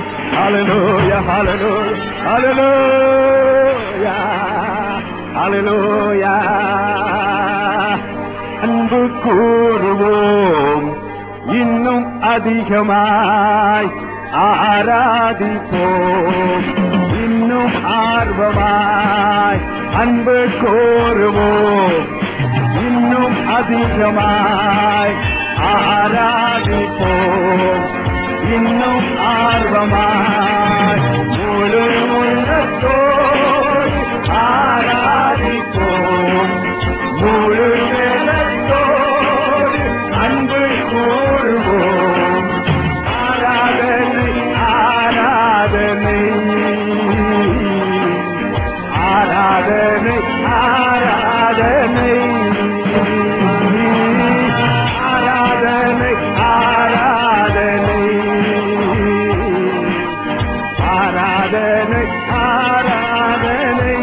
ஹalleluya ஹalleluya ஹalleluya அன்பு கூறுவோம் இன்னும் அதிகமாய் ஆராதிப்போம் இன்னும் ஆர்வமாய் அன்பு கோருவோம் இன்னும் அதிகமாய் ஆராதிப்போம் இன்னும் ஆர்வமாய் முழு உள்ளத்தோடு ஆராதிப்போம் முழு நிலத்தோடு அன்பு கூறுவோம் ஆராதனை ஆராதனை ஆராதனை ஆராதனை ஆராதனை ஆராதனை ஆராதனை ஆராதனை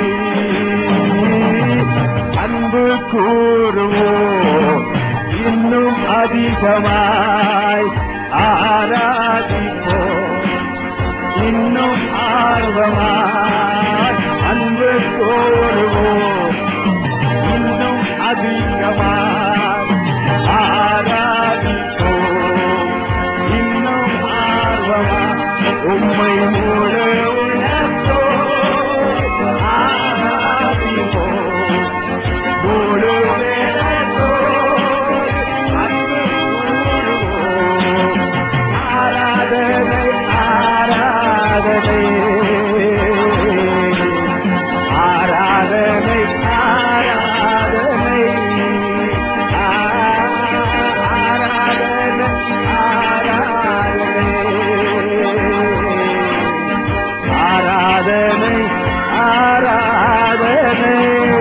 அன்பு கூறுவோம் இன்னும் அதிகமாய் ஆராதிப்போம் இன்னும் ஆர்வமாய் அன்பு கோருவோம் இன்னும் அதிகமாய் ஆராதிப்போம் இன்னும் ஆர்வமாய் உம்மை முழு உள்ளத்தோடு ஆராதிப்போம் முழு நேரத்தோடு அன்பு கூறுவோம் ஆராதனை ஆராதனை ஆராதனை ஆராதனை ஆராதனை ஆராதனை ஆராதனை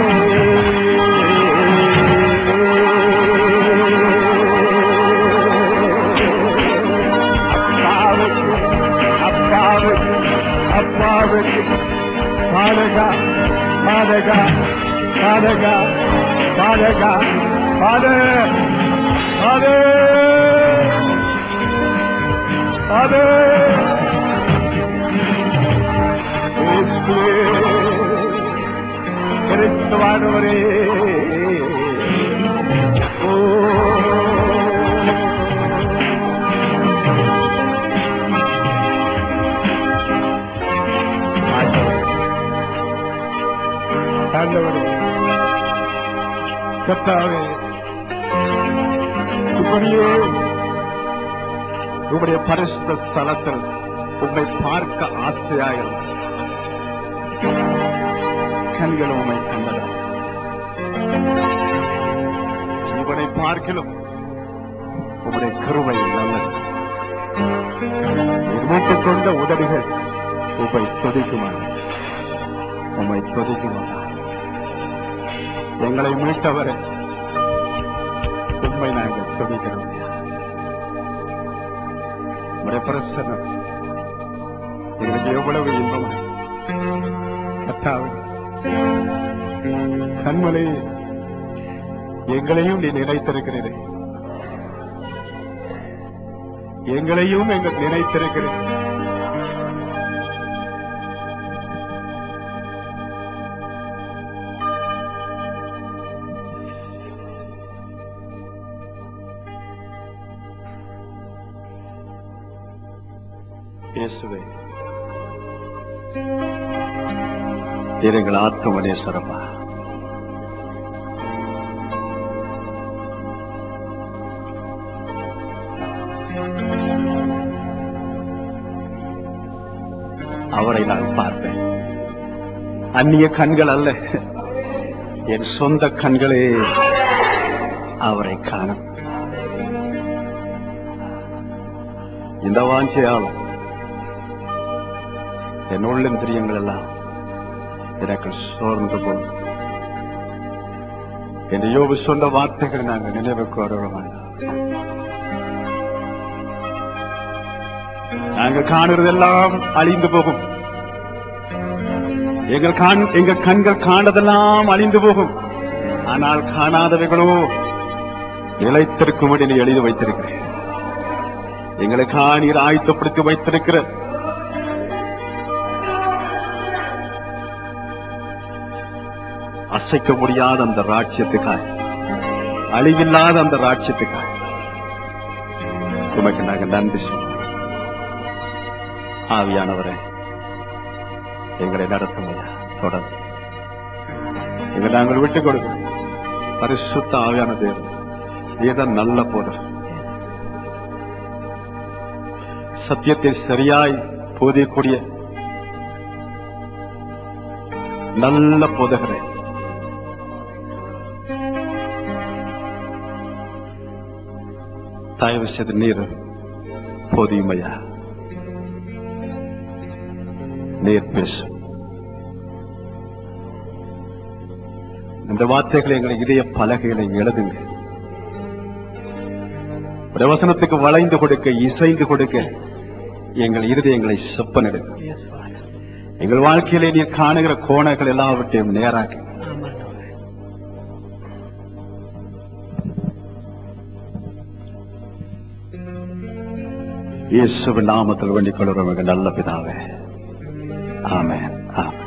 அப்பாவுக்கு அப்பாவுக்கு அப்பாவுக்கு பாதகா பாதகா பாதகா பாதகா பாத பாத பாத கிறிஸ்துவானவரே ஓ ஆண்டவரே கத்தாவே இப்படியே உம்முடைய பரிசுத்த ஸ்தலத்தில் உம்மை பார்க்க ஆசையாக கண்கள் உம்மை கண்டன ஜீவனை பார்க்கிலும் உம்முடைய கருவை நல்லது நிர்மித்துக் கொண்ட உதடுகள் உம்மை துதிக்குமா உம்மை துதிக்குமா எங்களை மீட்டவரை உண்மை நாங்கள் துதிக்கிறோம் உம்முடைய பிரசனம் எங்களுக்கு எவ்வளவு இன்பம் கத்தாவே கண்மலை எங்களையும் நீ நினைத்திருக்கிறீரே எங்களையும் எங்கள் நினைத்திருக்கிறேன் இயேசுவே நீர் எங்கள் ஆத்மனேஸ்வரப்பா அவரை நான் பார்ப்பேன் அந்நிய கண்கள் அல்ல என் சொந்த கண்களே அவரை காணும் இந்த வாஞ்சையால் என் உள்ளந்திரியங்கள் எல்லாம் எனக்கு சோர்ந்து போகும் என்று யோபு சொன்ன வார்த்தைகள் நாங்கள் நினைவுக்கு வருவோம் நாங்கள் காணுறதெல்லாம் அழிந்து போகும் எங்கள் காண் எங்கள் கண்கள் காணதெல்லாம் அழிந்து போகும் ஆனால் காணாதவைகளோ நிலைத்திருக்கும்படி நீ எழுதி வைத்திருக்கிறேன் எங்களை காணீர் ஆயத்தப்படுத்தி வைத்திருக்கிற அசைக்க முடியாத அந்த ராட்சியத்துக்காய் அழிவில்லாத அந்த ராட்சியத்துக்காய் உமக்கு நாங்கள் நன்றி சொல்றோம் ஆவியானவரே எங்களை நடத்தும் ஐயா தொடர்ந்து எங்களை நாங்கள் விட்டுக் கொடுக்கிறோம் பரிசுத்த ஆவியான தேவன் நீதான் நல்ல போதர் சத்தியத்தை சரியாய் போதியக்கூடிய நல்ல போதகரே தயவு செய்து நீர் போதியும் ஐயா நீர் பேசும் இந்த வார்த்தைகளை எங்களை இதய பலகைகளை எழுதுங்க பிரவசனத்துக்கு வளைந்து கொடுக்க இசைந்து கொடுக்க எங்கள் இருதயங்களை செப்பனிடுங்க Yes, Father. எங்கள் வாழ்க்கையிலே நீ காணுகிற கோணங்கள் எல்லாவற்றையும் நேராக்கி ஆமாண்டவரே. இயேசுவின் நாமத்தில் வேண்டிக் கொள்கிறோம் எங்கள் நல்ல பிதாவே ஆமென் ஆமென்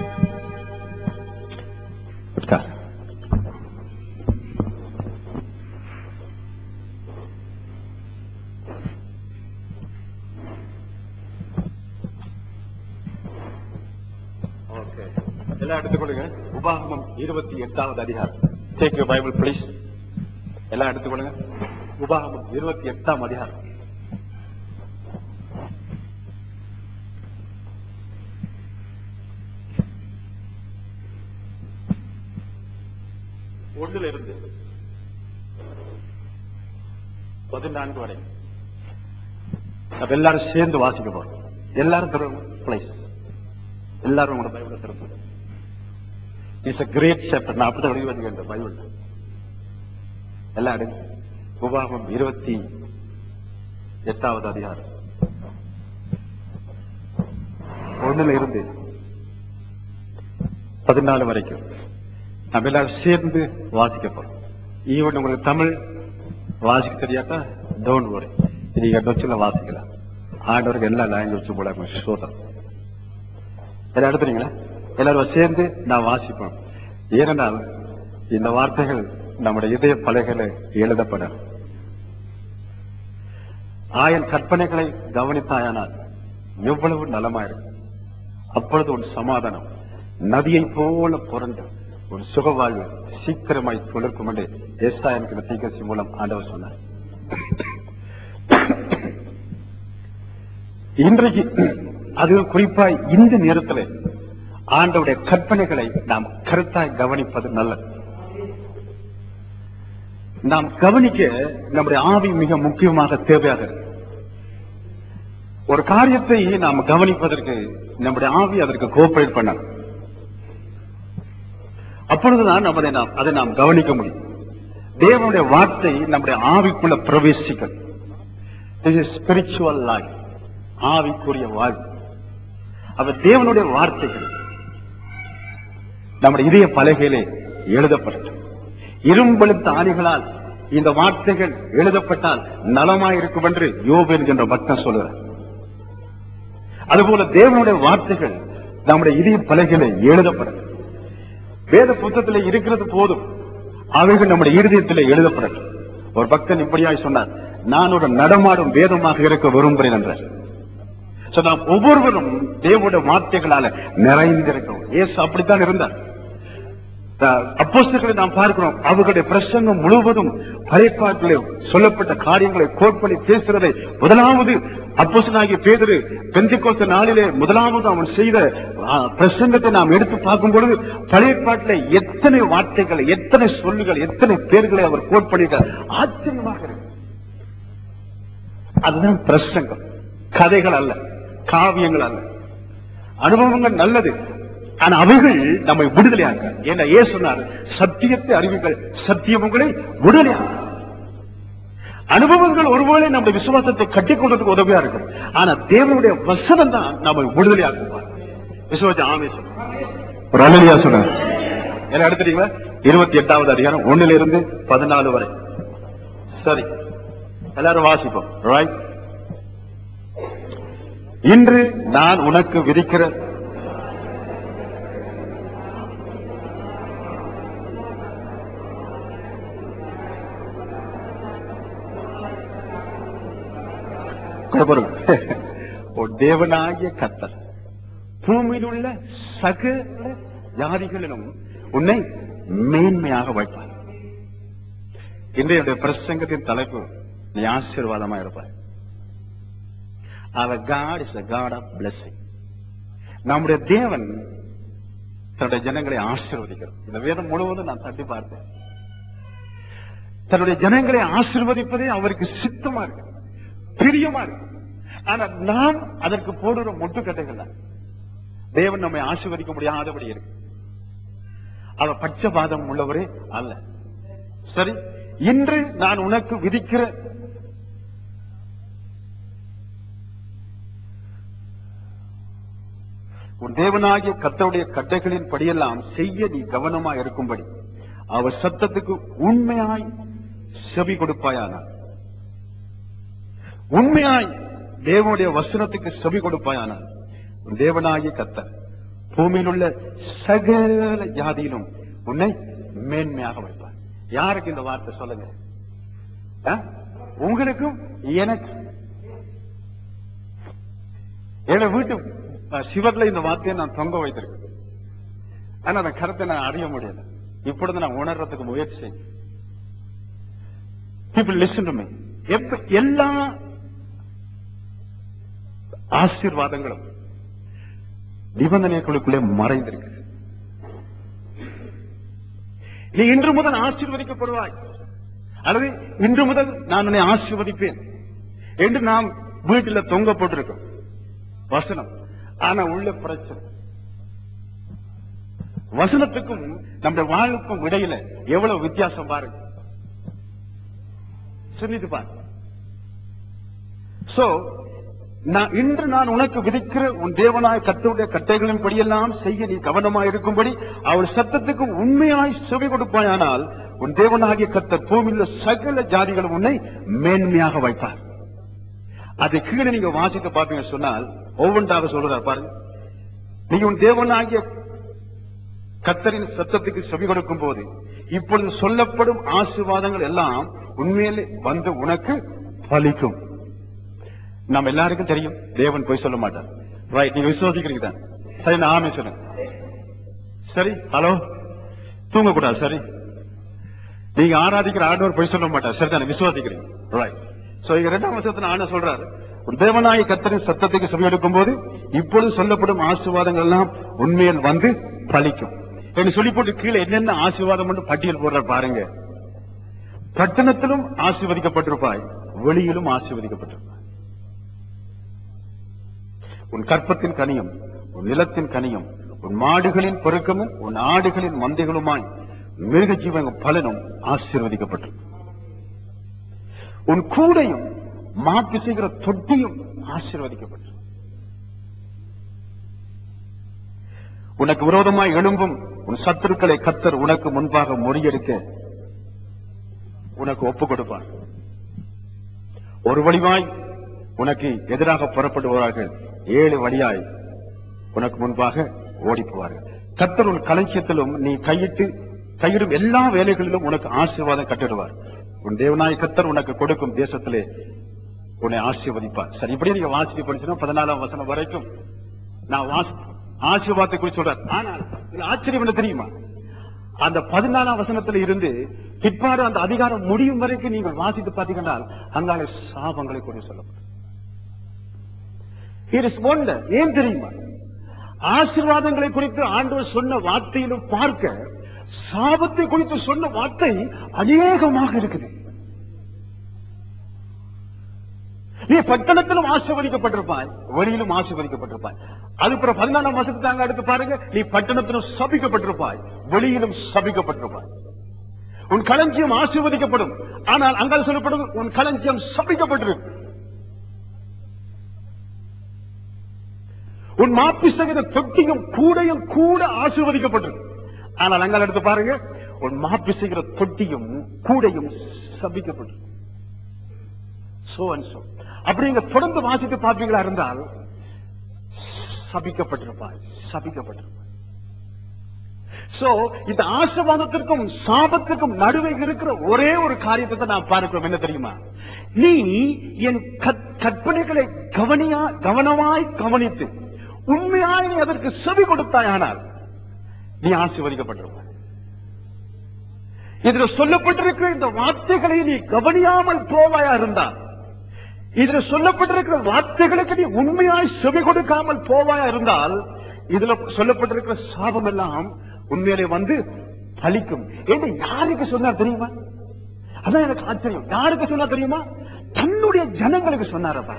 உட்கார் ஓகே எல்லாம் எடுத்துக்கொள்ளுங்க உபாகமம் இருபத்தி எட்டாவது அதிகாரம் டேக் யூ பைபிள் ப்ளீஸ் எல்லாம் எடுத்துக்கொள்ளுங்க உபாகமம் இருபத்தி எட்டாம் அதிகாரம் ஒண்ணுல இருந்து பதினான்கு வரை அப்ப எல்லாரும் சேர்ந்து வாசிக்க போறோம் எல்லாரும் திறங்க பிளேஸ் எல்லாரும் உங்களோட பைபிளை திறந்து இட்ஸ் a கிரேட் சாப்டர் நான் அப்படிதான் எழுதி வச்சுக்கிறேன் பைபிள் எல்லாம் எடுங்க உபாகமம் இருபத்தி எட்டாவது அதிகாரம் ஒண்ணுல இருந்து பதினாலு வரைக்கும் நம்ம எல்லாரும் சேர்ந்து வாசிக்க போறோம் ஈவன் உங்களுக்கு தமிழ் வாசிக்க தெரியாட்டா டோன்ட் வரி நீங்க டொச்சில வாசிக்கலாம் ஆண்டவருக்கு எல்லா லாங்குவேஜும் போல சோதம் எல்லாம் எடுத்துறீங்களா எல்லாரும் சேர்ந்து நான் வாசிப்போம் ஏனென்றால் இந்த வார்த்தைகள் நம்முடைய இதய பலகையில எழுதப்படும் ஆயன் கற்பனைகளை கவனித்தாயானால் எவ்வளவு நலமாயிருக்கும் அப்பொழுது ஒரு சமாதானம் நதியை போல புரண்டு ஒரு சுகவாழ்வு சீக்கிரமாய் துளிர்க்கும் என்று ஏசாயனுக்கு தீக்கசி மூலம் ஆண்டவர் சொன்னார் இன்றைக்கு அது குறிப்பாய் இந்த நேரத்தில் ஆண்டவுடைய கற்பனைகளை நாம் கருத்தாய் கவனிப்பது நல்லது நாம் கவனிக்க நம்முடைய ஆவி மிக முக்கியமாக தேவையாக இருக்கு. ஒரு காரியத்தை நாம் கவனிப்பதற்கு நம்முடைய ஆவி அதற்கு கோஆபரேட் பண்ணணும் அப்பொழுதுதான் நம்ம அதை நாம் அதை நாம் கவனிக்க முடியும் தேவனுடைய வார்த்தை நம்முடைய ஆவிக்குள்ள பிரவேசிக்கும் ஸ்பிரிச்சுவல் லைஃப் ஆவிக்குரிய வாழ்வு அவர் தேவனுடைய வார்த்தைகள் நம்முடைய இதய பலகையிலே எழுதப்பட்டது இரும்பெழுத்த ஆணிகளால் இந்த வார்த்தைகள் எழுதப்பட்டால் நலமாயிருக்கும் என்று யோபு என்கின்ற பக்தன் சொல்லுகிறார் அதுபோல தேவனுடைய வார்த்தைகள் நம்முடைய இதய பலகையிலே எழுதப்படும் வேத புத்தகத்தில் இருக்கிறது போதும் அவைகள் நம்முடைய இருதயத்தில் எழுதப்படட்டும் ஒரு பக்தன் இப்படியாய் சொன்னார் நான் ஒரு நடமாடும் வேதமாக இருக்க விரும்புகிறேன் என்றார் So, நாம் ஒவ்வொருவரும் தேவனுடைய வார்த்தைகளால நிறைந்திருக்கிறோம் இயேசு அப்படித்தான் இருந்தார் அப்போஸ்தலர்களை நாம் பார்க்கிறோம் அவர்களுடைய பிரசங்கம் முழுவதும் பழைப்பாட்டிலே சொல்லப்பட்ட காரியங்களை கோட் பண்ணி பேசுறதை முதலாவது அப்போஸ்தலனாகிய பேதுரு பெந்திக்கோஸ்த நாளிலே முதலாவது அவன் செய்த ஆ, பிரசங்கத்தை நாம் எடுத்து பார்க்கும் பொழுது பழையப்பாட்டிலே எத்தனை வார்த்தைகள் எத்தனை சொல்லுகள் எத்தனை பேர்களை அவர் கோட் பண்ணியிருக்கார் ஆச்சரியமாக இருக்கு அதுதான் பிரசங்கம் கதைகள் அல்ல காவியங்கள் அல்ல அனுபவங்கள் நல்லது ஆனா அவைகள் நம்மை விடுதலையாக்க ஏன்னா ஏ சொன்னார் சத்தியத்தை அறிவுகள் சத்தியம் உங்களை விடுதலையாக்க அனுபவங்கள் ஒருவேளை நம்முடைய விசுவாசத்தை கட்டிக் கொள்றதுக்கு உதவியா இருக்கும் ஆனா தேவனுடைய வசனம் தான் நம்மை விடுதலையாக்குவார் விசுவாச ஆமே ஒரு அழலியா சொன்னார் என்ன எடுத்துட்டீங்களா இருபத்தி எட்டாவது அதிகாரம் ஒண்ணுல இருந்து பதினாலு வரை சரி எல்லாரும் வாசிப்போம் ரைட் இன்று நான் உனக்கு விதிக்கிற இங்க பாருங்க உன் தேவனாகிய கத்தர் பூமியில் உள்ள சகல ஜாதிகளிலும் உன்னை மேன்மையாக வைப்பார் இன்றைய பிரசங்கத்தின் தலைப்பு நீ ஆசீர்வாதமா இருப்பாய் அவர் God is God of blessing நம்முடைய தேவன் தன்னுடைய ஜனங்களை ஆசீர்வதிக்கிறார் இந்த வேதம் முழுவதும் நான் தட்டி பார்த்தேன் தன்னுடைய ஜனங்களை ஆசீர்வதிப்பதே அவருக்கு சித்தமா இருக்கு பிரியமா இருக்கு ஆனா நாம் அதற்கு போடுற முட்டுக்கட்டைகள் தான் தேவன் நம்மை ஆசீர்வதிக்க முடியாதபடி இருக்கு அவர் பட்சபாதம் உள்ளவரே அல்ல சரி இன்று நான் உனக்கு விதிக்கிற உன் தேவனாகிய கத்தருடைய கட்டைகளின் படியெல்லாம் செய்ய நீ கவனமா இருக்கும்படி அவர் சத்தத்துக்கு உண்மையாய் செவி கொடுப்பாயானார் உண்மையாய் தேவனுடைய வசனத்துக்கு செவி கொடுப்பாயானார் உன் தேவனாகிய கத்தர் பூமியில் உள்ள சகல ஜாதியிலும் உன்னை மேன்மையாக வைப்பார் யாருக்கு இந்த வார்த்தை சொல்லுங்க ஆ? உங்களுக்கும் எனக்கு எங்க வீட்டு அஹ், சிவத்துல இந்த வார்த்தையை நான் தொங்க வைத்திருக்கேன் ஆனா அந்த கருத்தை நான் அறிய முடியல இப்பொழுது நான் உணர்றதுக்கு முயற்சி செய்யும் பீப்புள் லிசன் டு மீ எப்ப எல்லா ஆசீர்வாதங்களும் நிபந்தனைகளுக்குள்ளே மறைந்திருக்கு நீ இன்று முதல் ஆசீர்வதிக்கப்படுவாய் அல்லது இன்று முதல் நான் உன்னை ஆசீர்வதிப்பேன் என்று நாம் வீட்டில் தொங்க போட்டிருக்கோம் வசனம் ஆனா உள்ள பிரச்சனை வசனத்துக்கும் நம்முடைய வாழ்வுக்கும் இடையில எவ்வளவு வித்தியாசம் பாருங்க சிந்தித்து பாருங்க சோ நான் இன்று நான் உனக்கு விதிக்கிற உன் தேவனாய் கத்தருடைய கட்டைகளின் படியெல்லாம் செய்ய நீ கவனமாய் இருக்கும்படி அவர் சத்தத்துக்கு உண்மையாய் செவி கொடுப்பாயானால் உன் தேவனாகிய கத்தர் பூமியில் உள்ள சகல ஜாதிகளும் உன்னை மேன்மையாக வைப்பார் அதை கீழே நீங்க வாசித்து பார்த்தீங்க சொன்னால் ஒவ்வொன்றாக சொல்றார் பாருங்க நீ உன் தேவனாகிய கத்தரின் சத்தத்துக்கு செவி கொடுக்கும் போது இப்பொழுது சொல்லப்படும் ஆசீர்வாதங்கள் எல்லாம் உண்மையிலே வந்து உனக்கு பலிக்கும் நம்ம எல்லாருக்கும் தெரியும் தேவன் போய் சொல்ல மாட்டார் ரைட் நீங்க விசுவாசிக்கிறீங்க தான் சரி நான் ஆமே சொல்லுங்க சரி ஹலோ தூங்கக்கூடாது சரி நீங்க ஆராதிக்கிற ஆண்டவர் போய் சொல்ல மாட்டார் சரி தானே விசுவாசிக்கிறீங்க ரைட் சோ இங்க ரெண்டாம் வருஷத்துல ஆன சொல்றாரு உன் தேவனாய கத்தரின் சத்தத்துக்கு செவி எடுக்கும் போது இப்பொழுது சொல்லப்படும் ஆசீர்வாதங்கள் எல்லாம் உண்மையில் வந்து பலிக்கும் என்று சொல்லி போட்டு கீழே என்னென்ன ஆசீர்வாதம் என்று பட்டியல் போடுற பாருங்க பட்டணத்திலும் ஆசீர்வதிக்கப்பட்டிருப்பாய் வெளியிலும் ஆசீர்வதிக்கப்பட்டிருப்பாய் உன் கற்பத்தின் கனியும் உன் நிலத்தின் கனியும் உன் மாடுகளின் பெருக்கமும் உன் ஆடுகளின் மந்தைகளுமாய் மிருக ஜீவன் பலனும் ஆசீர்வதிக்கப்பட்டிருக்கும் உன் கூடையும் மாட்டு செய்கிற தொட்டியும் ஆசீர்வதிக்கப்பட்டிருக்கும் உனக்கு விரோதமாய் எழும்பும் உன் சத்துருக்களை கத்தர் உனக்கு முன்பாக முறியெடுக்க உனக்கு ஒப்பு கொடுப்பார் ஒரு வழிவாய் உனக்கு எதிராக புறப்படுவார்கள் ஏழு வழியாய் உனக்கு முன்பாக ஓடிப்போவார்கள் கத்தர் உன் களஞ்சியத்திலும் நீ கையிட்டு கையிடும் எல்லா வேலைகளிலும் உனக்கு ஆசீர்வாதம் கட்டிடுவார் உன் தேவனாய கத்தர் உனக்கு கொடுக்கும் தேசத்திலே உன்னை ஆசீர்வதிப்பார் சரி இப்படி நீங்க வாசித்து படிச்சுன்னா பதினாலாம் வசனம் வரைக்கும் நான் வாசி ஆசீர்வாதத்தை குறித்து சொல்றார் ஆனால் இதுல ஆச்சரியம் என்ன தெரியுமா அந்த பதினாலாம் வசனத்துல இருந்து பிற்பாடு அந்த அதிகாரம் முடியும் வரைக்கும் நீங்கள் வாசித்து பார்த்தீங்கன்னா அங்காலே சாபங்களை குறித்து சொல்லப்படும் It is wonder. ஏன் தெரியுமா ஆசீர்வாதங்களை குறித்து ஆண்டவர் சொன்ன வார்த்தையிலும் பார்க்க சாபத்தை குறித்து சொன்ன வார்த்தை அநேகமாக இருக்குது நீ பட்டணத்திலும் ஆசீர்வதிக்கப்பட்டிருப்பாய் வெளியிலும் ஆசீர்வதிக்கப்பட்டிருப்பாய் அதுக்கப்புறம் பதினாலாம் மாசத்துக்கு தாங்க அடுத்து பாருங்க நீ பட்டணத்திலும் சபிக்கப்பட்டிருப்பாய் வெளியிலும் சபிக்கப்பட்டிருப்பாய் உன் களஞ்சியம் ஆசீர்வதிக்கப்படும் ஆனால் அங்கால் சொல்லப்படும் உன் களஞ்சியம் சபிக்கப்பட்டிருக்கும் உன் மாப்பி சகித தொட்டியும் கூடையும் கூட ஆசீர்வதிக்கப்பட்டிருக்கு ஆனால் அங்கால் எடுத்து பாருங்க உன் மாப்பி செய்கிற தொட்டியும் கூடையும் சபிக்கப்பட்டிருக்கு சோ அண்ட் சோ அப்படி நீங்க தொடர்ந்து வாசித்து பார்ப்பீங்களா இருந்தால் சபிக்கப்பட்டிருப்பாய் சபிக்கப்பட்டிருப்பாய் சோ இந்த ஆசீர்வாதத்திற்கும் சாபத்திற்கும் நடுவே இருக்கிற ஒரே ஒரு காரியத்தை தான் நான் பார்க்கிறோம் என்ன தெரியுமா நீ என் கத்த கற்பனைகளை கவனியா கவனமாய் கவனித்து உண்மையாய் நீ அதற்கு செவி கொடுத்தாயானால் நீ ஆசீர்வதிக்கப்பட்டிருப்பாய் இதில் சொல்லப்பட்டிருக்கிற இந்த வார்த்தைகளை நீ கவனியாமல் போவாயா இருந்தால் இதில் சொல்லப்பட்டிருக்கிற வார்த்தைகளுக்கு நீ உண்மையாய் செவி கொடுக்காமல் போவாயா இருந்தால் இதுல சொல்லப்பட்டிருக்கிற சாபம் எல்லாம் உண்மையிலே வந்து பலிக்கும் என்று யாருக்கு சொன்னார் தெரியுமா அதான் எனக்கு ஆச்சரியம் யாருக்கு சொன்னார் தெரியுமா தன்னுடைய ஜனங்களுக்கு சொன்னாரப்பா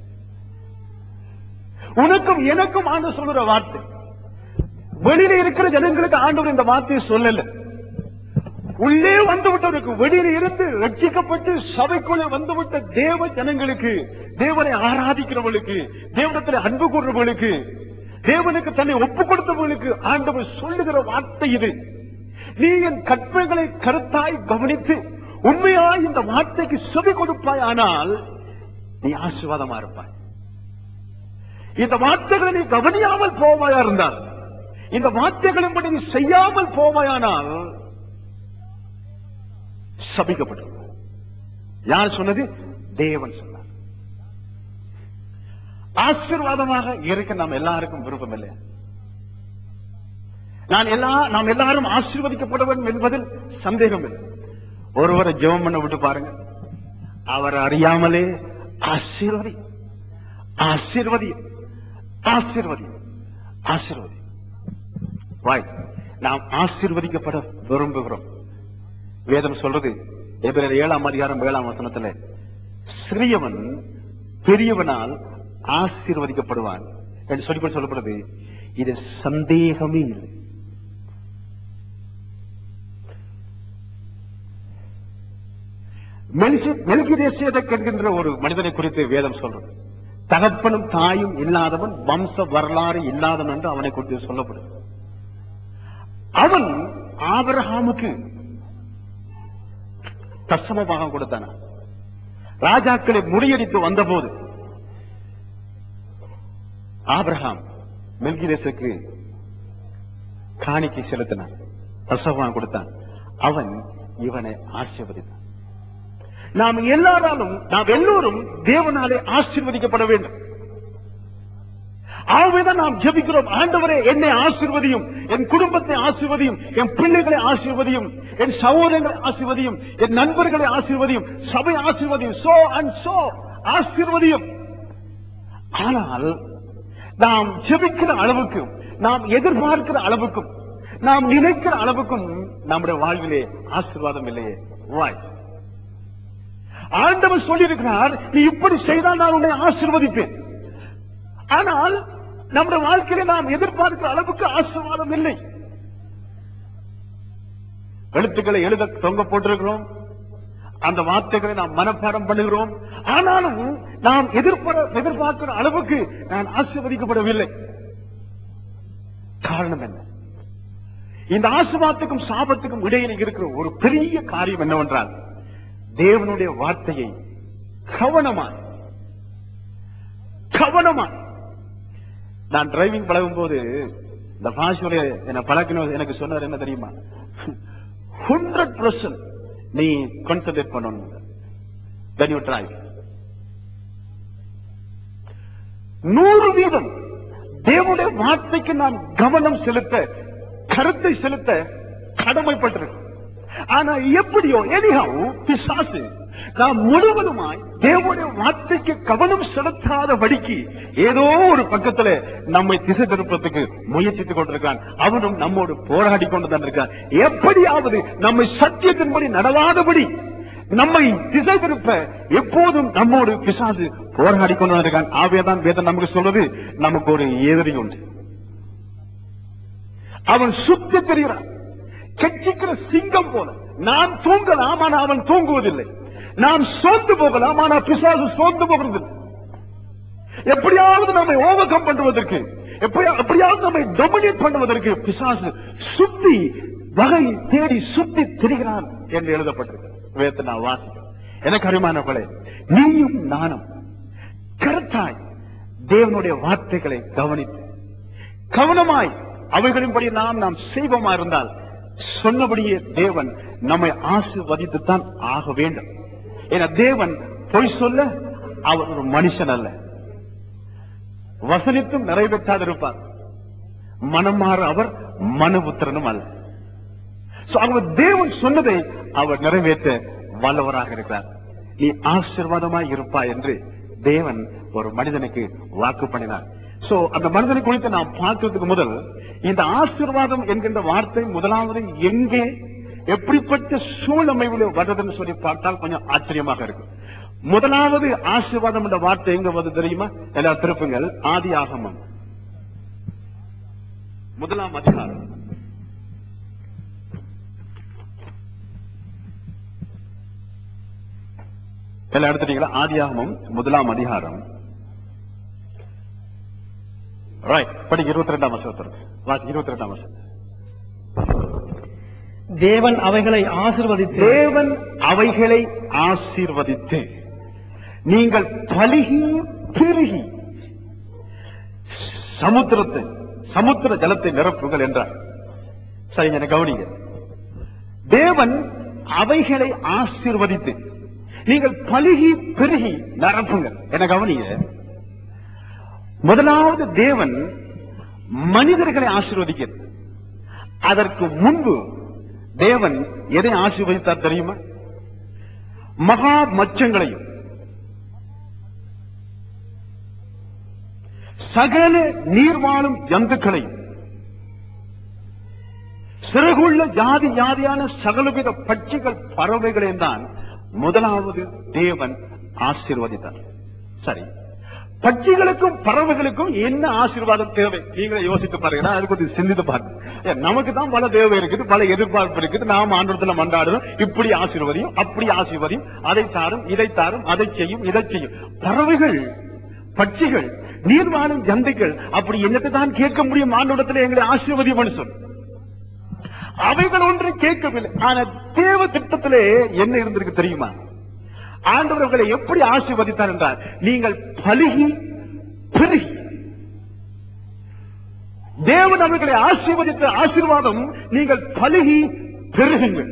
உனக்கும் எனக்கும் ஆண்டு சொல்லுற வார்த்தை வெளியில இருக்கிற ஜனங்களுக்கு ஆண்டவர் இந்த வார்த்தையை சொல்லல உள்ளே வந்து விட்டவருக்கு வெளியில இருந்து ரட்சிக்கப்பட்டு சபைக்குள்ளே வந்துவிட்ட தேவ ஜனங்களுக்கு தேவனை ஆராதிக்கிறவர்களுக்கு தேவனத்தில் அன்பு கூறுறவர்களுக்கு தேவனுக்கு தன்னை ஒப்பு கொடுத்தவர்களுக்கு ஆண்டவர் சொல்லுகிற வார்த்தை இது நீ என் கற்பனைகளை கருத்தாய் கவனித்து உண்மையாய் இந்த வார்த்தைக்கு செவி கொடுப்பாய் ஆனால் நீ ஆசீர்வாதமா இருப்பாய் இந்த வார்த்தைகளை நீ கவனியாமல் போவாயா இருந்தால் இந்த வார்த்தைகளின்படி நீ செய்யாமல் போவாயானால் சபிக்கப்பட்டிருக்கும் யார் சொன்னது தேவன் சொன்னார் ஆசீர்வாதமாக இருக்க நாம் எல்லாருக்கும் விருப்பம் இல்லையா நான் எல்லா நாம் எல்லாரும் ஆசீர்வதிக்கப்பட வேண்டும் என்பதில் சந்தேகம் இல்லை ஒருவரை ஜெபம் பண்ண விட்டு பாருங்க அவர் அறியாமலே ஆசீர்வதி ஆசீர்வதி ஆசீர்வதி ஆசீர்வதி வாய் நாம் ஆசீர்வதிக்கப்பட விரும்புகிறோம் வேதம் சொல்றது எபிரேயர் ஏழாம் அதிகாரம் ஏழாம் வசனத்துல சிறியவன் பெரியவனால் ஆசீர்வதிக்கப்படுவான் என்று சொல்லி சொல்லப்படுது இது சந்தேகமே இல்லை மெல்கி தேசியதக் என்கின்ற ஒரு மனிதனை குறித்து வேதம் சொல்றது தகப்பனும் தாயும் இல்லாதவன் வம்ச வரலாறு இல்லாதவன் என்று அவனை குறித்து சொல்லப்படுது அவன் ஆபிரகாமுக்கு தசமமாக கொடுத்தான ராஜாக்களை முறியடித்து வந்தபோது ஆபிரகாம் மெல்கிரேசுக்கு காணிக்கை செலுத்தினான் தசமமாக கொடுத்தான் அவன் இவனை ஆசீர்வதித்தான் நாம் எல்லாராலும் நாம் எல்லோரும் தேவனாலே ஆசீர்வதிக்கப்பட வேண்டும் ஆகவேதான் நாம் ஜெபிக்கிறோம் ஆண்டவரே என்னை ஆசீர்வதியும் என் குடும்பத்தை ஆசீர்வதியும் என் பிள்ளைகளை ஆசீர்வதியும் என் சகோதரங்களை ஆசீர்வதியும் என் நண்பர்களை ஆசீர்வதியும் சபை ஆசீர்வதியும் சோ அண்ட் சோ ஆசீர்வதியும் ஆனால் நாம் ஜெபிக்கிற அளவுக்கும் நாம் எதிர்பார்க்கிற அளவுக்கும் நாம் நினைக்கிற அளவுக்கும் நம்முடைய வாழ்விலே ஆசீர்வாதம் இல்லையே வாய் ஆண்டவர் சொல்லியிருக்கிறார் நீ இப்படி செய்தால் நான் உன்னை ஆசீர்வதிப்பேன் ஆனால் நம்முடைய வாழ்க்கையில நாம் எதிர்பார்க்கிற அளவுக்கு ஆசீர்வாதம் இல்லை எழுத்துக்களை எழுத தொங்க போட்டிருக்கிறோம் அந்த வார்த்தைகளை நாம் மனப்பாடம் பண்ணுகிறோம் ஆனாலும் நாம் எதிர்பார எதிர்பார்க்கிற அளவுக்கு நான் ஆசீர்வதிக்கப்படவில்லை காரணம் என்ன இந்த ஆசீர்வாதத்துக்கும் சாபத்துக்கும் இடையில இருக்கிற ஒரு பெரிய காரியம் என்னவென்றால் தேவனுடைய வார்த்தையை கவனமாய் கவனமாய் நான் டிரைவிங் பழகும் போது இந்த பாஷையில என்ன பழக்கின எனக்கு சொன்னார் என்ன தெரியுமா ஹண்ட்ரட் பர்சன்ட் நீ கான்சென்ட்ரேட் பண்ணணும் when you drive நூறு வீதம் தேவனுடைய வார்த்தைக்கு நாம் கவனம் செலுத்த கருத்தை செலுத்த கடமைப்பட்டிருக்கோம் ஆனா எப்படியோ எனிஹாவ் பிசாசு நாம் முழுவதுமாய் தேவனுடைய வார்த்தைக்கு கவனம் செலுத்தாதபடிக்கு ஏதோ ஒரு பக்கத்துல நம்மை திசை திருப்பத்துக்கு முயற்சித்துக் கொண்டிருக்கான் அவனும் நம்மோடு போராடி கொண்டு தான் இருக்கான் எப்படியாவது நம்மை சத்தியத்தின்படி நடவாதபடி நம்மை திசை திருப்ப எப்போதும் நம்மோடு பிசாசு போராடி கொண்டு தான் இருக்கான் ஆவேதான் வேதம் நமக்கு சொல்றது நமக்கு ஒரு எதிரி உண்டு அவன் சுத்தி தெரிகிறான் கெச்சிக்கிற சிங்கம் போல நாம் தூங்கலாம் ஆனா அவன் தூங்குவதில்லை நாம் சோர்ந்து போகலாம் ஆனா பிசாசு சோர்ந்து போகிறதில்லை எப்படியாவது நம்மை ஓவர் கம் பண்ணுவதற்கு எப்படியா- எப்படியாவது நம்மை டொமினேட் பண்ணுவதற்கு பிசாசு சுத்தி வகை தேடி சுத்தி திரிகிறான் என்று எழுதப்பட்டிருக்கு வேதத்தை நான் வாசிக்கிறேன் எனக்கு அருமானவர்களே நீயும் நானும் கருத்தாய் தேவனுடைய வார்த்தைகளை கவனித்து கவனமாய் அவைகளின்படி நாம் நாம் செய்வோமா இருந்தால் சொன்னபடியே தேவன் நம்மை ஆசீர்வதித்துத்தான் ஆக வேண்டும் என தேவன் பொய் சொல்ல அவர் ஒரு மனுஷன் அல்ல வசனித்தும் நிறைவேற்றாதிருப்பார் மனம் மாற அவர் மனுபுத்திரனும் அல்ல So, அவர் தேவன் சொன்னதை அவர் நிறைவேற்ற வல்லவராக இருக்கிறார் நீ ஆசீர்வாதமாய் இருப்பாய் என்று தேவன் ஒரு மனிதனுக்கு வாக்கு பண்ணினார் சோ அந்த மனிதனை குறித்து நாம் பார்க்கிறதுக்கு முதல் இந்த ஆசீர்வாதம் என்கின்ற வார்த்தை முதலாவது எங்கே எப்படிப்பட்ட சூழ்நிலையில வர்றதுன்னு சொல்லி பார்த்தால் கொஞ்சம் ஆச்சரியமாக இருக்கு முதலாவது ஆசீர்வாதம் என்ற வார்த்தை எங்க வருது தெரியுமா எல்லா திருப்புங்கள் ஆதி ஆகமம் முதலாம் அதிகாரம் எல்லாம் எடுத்துட்டீங்களா ஆதியாகமம் முதலாம் அதிகாரம் ரைட் படிக்க இருபத்தி ரெண்டாம் வருஷம் வாசி இருபத்தி ரெண்டாம் வருஷம் தேவன் அவைகளை ஆசிர்வதித்து தேவன் அவைகளை ஆசீர்வதித்து நீங்கள் பலுகி பெருகி சமுத்திரத்தை சமுத்திர ஜலத்தை நிரப்புங்கள் என்றார் சரி என கவனிங்க தேவன் அவைகளை ஆசீர்வதித்து நீங்கள் பலுகி பெருகி நிரப்புங்கள் என கவனிங்க முதலாவது தேவன் மனிதர்களை ஆசீர்வதிக்கிறது அதற்கு முன்பு தேவன் எதை ஆசீர்வதித்தார் தெரியுமா மகா மச்சங்களையும் சகல நீர்வாழும் ஜந்துக்களையும் சிறகுள்ள ஜாதி ஜாதியான சகலவித பட்சிகள் பறவைகளையும் தான் முதலாவது தேவன் ஆசீர்வதித்தார் சரி பட்சிகளுக்கும் பறவைகளுக்கும் என்ன ஆசீர்வாதம் தேவை நீங்களே யோசித்து பாருங்க அது கொஞ்சம் சிந்தித்து பாருங்க ஏன், நமக்கு தான் பல தேவை இருக்குது பல எதிர்பார்ப்பு இருக்குது நாம் ஆண்டத்துல மன்றாடுறோம் இப்படி ஆசீர்வதியும் அப்படி ஆசீர்வதியும் அதை தாரும் இதை தாரும் அதை செய்யும் இதை செய்யும் பறவைகள் பட்சிகள் நீர் வாழும் ஜந்துக்கள் அப்படி என்னத்தை தான் கேட்க முடியும் ஆண்டோடத்துல எங்களை ஆசீர்வதியம் சொல்லு அவைகள் ஒன்று கேட்கவில்லை ஆனா தேவ திட்டத்திலே என்ன இருந்திருக்கு தெரியுமா ஆண்டவர்களை எப்படி ஆசீர்வதித்தார் என்றால் நீங்கள் பலுகி பெருகி தேவன் அவர்களை ஆசீர்வதித்த ஆசீர்வாதம் நீங்கள் பலுகி பெருகுங்கள்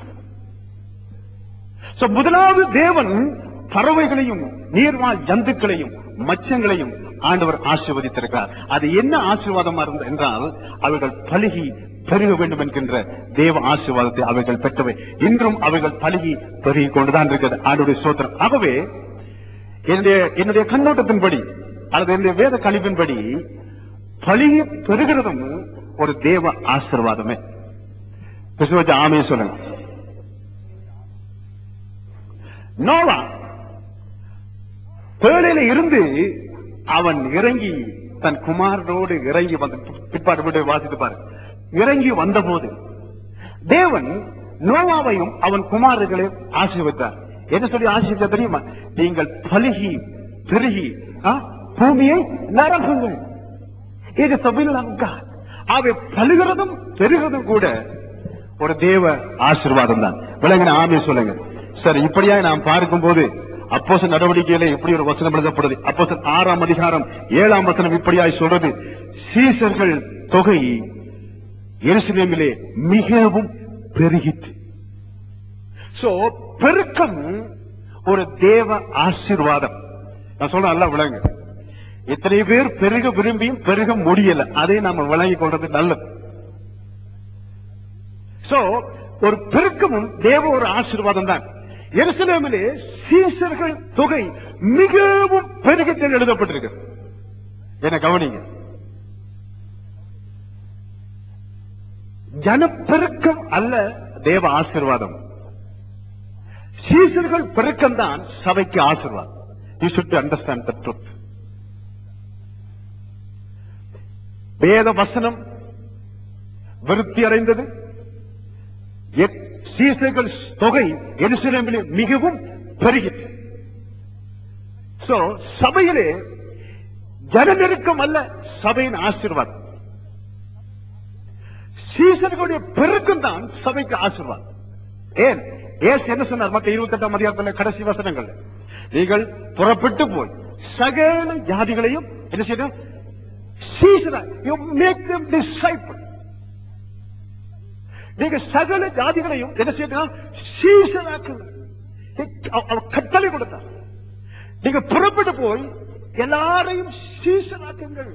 So, முதலாவது தேவன் பறவைகளையும் நீர்வாழ் ஜந்துக்களையும் மச்சங்களையும் ஆண்டவர் ஆசீர்வதித்திருக்கிறார் அது என்ன ஆசீர்வாதமா இருந்த என்றால் அவர்கள் பலுகி பெருக வேண்டும் என்கின்ற தேவ ஆசீர்வாதத்தை அவர்கள் பெற்றவை இன்றும் அவர்கள் பலுகி பெருகி கொண்டுதான் இருக்கிறது ஆண்டுடைய சோத்திரம் ஆகவே என்னுடைய என்னுடைய கண்ணோட்டத்தின்படி அல்லது என்னுடைய வேத கணிப்பின்படி பலுகி பெறுகிறதும் ஒரு தேவ ஆசீர்வாதமே கிறிஸ்துவ ஆமே சொல்லுங்க நோவா பேழையில இருந்து அவன் இறங்கி தன் குமாரனோடு இறங்கி வந்த பிற்பாடு விட்டு வாசித்து பாரு இறங்கி வந்தபோது தேவன் நோவாவையும் அவன் குமாரர்களையும் ஆசீர்வதித்தார் என்ன சொல்லி ஆசீர்வதித்தார் தெரியுமா நீங்கள் பலுகி பெருகி ஆ, பூமியை நரகுங்கள் இது சபிலங்கா அவை பழுகிறதும் பெருகிறதும் கூட ஒரு தேவ ஆசீர்வாதம் தான் விளங்கின ஆமே சொல்லுங்க சரி இப்படியா நாம் பார்க்கும்போது அப்போச நடவடிக்கையில இப்படி ஒரு வசனம் எழுதப்படுது அப்போச ஆறாம் அதிகாரம் ஏழாம் வசனம் இப்படியாய் சொல்றது சீசர்கள் தொகை எருசலேமிலே மிகவும் பெருகிற்று சோ பெருக்கம் ஒரு தேவ ஆசீர்வாதம் நான் சொல்றேன் நல்லா விளங்க எத்தனை பேர் பெருக விரும்பியும் பெருக முடியல அதை நாம விளங்கி கொள்றது நல்லது சோ ஒரு பெருக்கமும் தேவ ஒரு ஆசீர்வாதம் தான் எருசலேமிலே சீசர்கள் தொகை மிகவும் பெருகத்தில் எழுதப்பட்டிருக்கு என கவனிங்க ஜனப்பெருக்கம் அல்ல தேவ ஆசீர்வாதம் சீசர்கள் பெருக்கம் தான் சபைக்கு ஆசீர்வாதம் you should understand the truth வேத வசனம் விருத்தி அடைந்தது எத்- சீசர்கள் தொகை எருசலேமிலே மிகவும் பெருகிற்று சோ சபையிலே ஜனநெருக்கம் அல்ல சபையின் ஆசீர்வாதம் சீசர்களுடைய பெருக்கம் தான் சபைக்கு ஆசீர்வாதம் ஏன் ஏசு என்ன சொன்னார் மத்த இருபத்தி எட்டாம் அதிகாரத்தில் கடைசி வசனங்கள் நீங்கள் புறப்பட்டு போய் சகல ஜாதிகளையும் என்ன செய்யணும் சீசரா யூ மேக் them disciple நீங்க சகல ஜாதிகளையும் என்ன செய்யணும் சீசராக்குங்க அவர் கட்டளை கொடுத்தார் நீங்க புறப்பட்டு போய் எல்லாரையும் சீசனாக்குங்கள்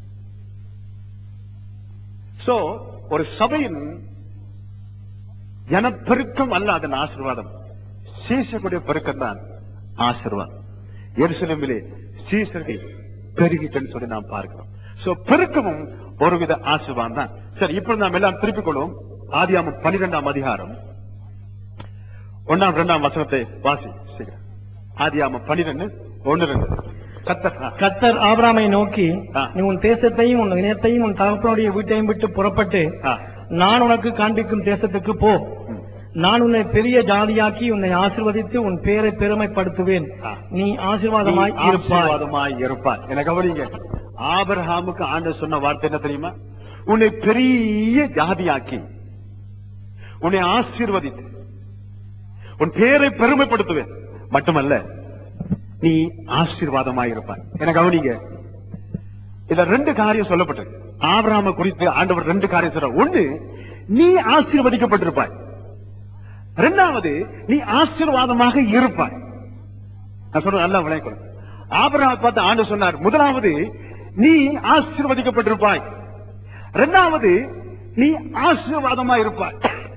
சோ ஒரு சபையின் ஜனப்பெருக்கம் அல்ல அதன் ஆசீர்வாதம் சீசர்களுடைய பெருக்கம் தான் ஆசீர்வாதம் எருசலேமிலே சீசர்கள் பெருகிட்டன்னு சொல்லி நாம் பார்க்கிறோம் சோ பெருக்கமும் ஒருவித ஆசீர்வாதம் தான் சரி இப்பொழுது நாம் எல்லாம் திருப்பிக் கொள்வோம் ஆதியாமம் பனிரெண்டாம் அதிகாரம் ஒன்னாம் இரண்டாம் வசனத்தை வாசி சீக்கிரம் ஆதியாமம் பனிரெண்டு ஒன்னு ரெண்டு கத்தர் ஆ. கர்த்தர் ஆபிராமை நோக்கி ஆ. நீ உன் தேசத்தையும் உன் இனத்தையும் உன் தகப்பனுடைய வீட்டையும் விட்டு புறப்பட்டு ஆ. நான் உனக்கு காண்பிக்கும் தேசத்துக்கு போ ம். நான் உன்னை பெரிய ஜாதியாக்கி உன்னை ஆசீர்வதித்து உன் பேரை பெருமைப்படுத்துவேன் ஆ. நீ ஆசீர்வாதமாய் நீ இருப்பாய் ஆசீர்வாதமாய் இருப்பாய் என கவனிங்க ஆபிரகாமுக்கு ஆண்டு சொன்ன வார்த்தை என்ன தெரியுமா உன்னை பெரிய ஜாதியாக்கி உன்னை ஆசீர்வதித்து உன் பேரை பெருமைப்படுத்துவேன் மட்டுமல்ல நீ ஆசீர்வாதமாய் இருப்பாய் என கவனிங்க இதுல ரெண்டு காரியம் சொல்லப்பட்டது ஆபிரகாம குறித்து ஆண்டவர் ரெண்டு காரியம் சொல்ற ஒண்ணு நீ ஆசீர்வதிக்கப்பட்டிருப்பாய் இரண்டாவது நீ ஆசீர்வாதமாக இருப்பாய் நான் சொல்றது நல்லா விளையாடணும் ஆபிரகாம் பார்த்து ஆண்டு சொன்னார் முதலாவது நீ ஆசீர்வதிக்கப்பட்டிருப்பாய் இரண்டாவது நீ ஆசீர்வாதமா இருப்பாய்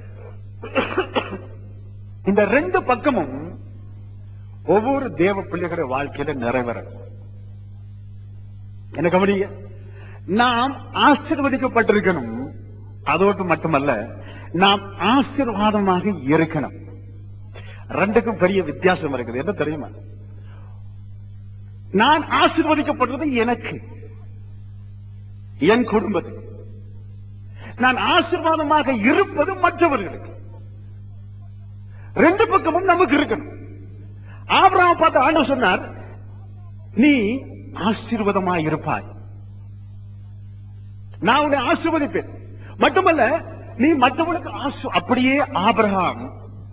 இந்த ரெண்டு பக்கமும் ஒவ்வொரு தேவ பிள்ளைகளுடைய வாழ்க்கையில நிறைவேறும் என்ன கவனிங்க நாம் ஆசீர்வதிக்கப்பட்டிருக்கணும் அதோடு மட்டுமல்ல நாம் ஆசீர்வாதமாக இருக்கணும் ரெண்டுக்கும் பெரிய வித்தியாசம் இருக்குது என்ன தெரியுமா நான் ஆசீர்வதிக்கப்படுறது எனக்கு என் குடும்பத்துக்கு நான் ஆசீர்வாதமாக இருப்பது மற்றவர்களுக்கு ரெண்டு பக்கமும் நமக்கு இருக்கணும் ஆபிரகாம் பார்த்து ஆண்டு சொன்னார் நீ ஆசீர்வாதமாய் இருப்பாய் நான் உன்னை ஆசீர்வதிப்பேன் மட்டுமல்ல நீ மற்றவனுக்கு ஆசு அப்படியே ஆபிரகாம்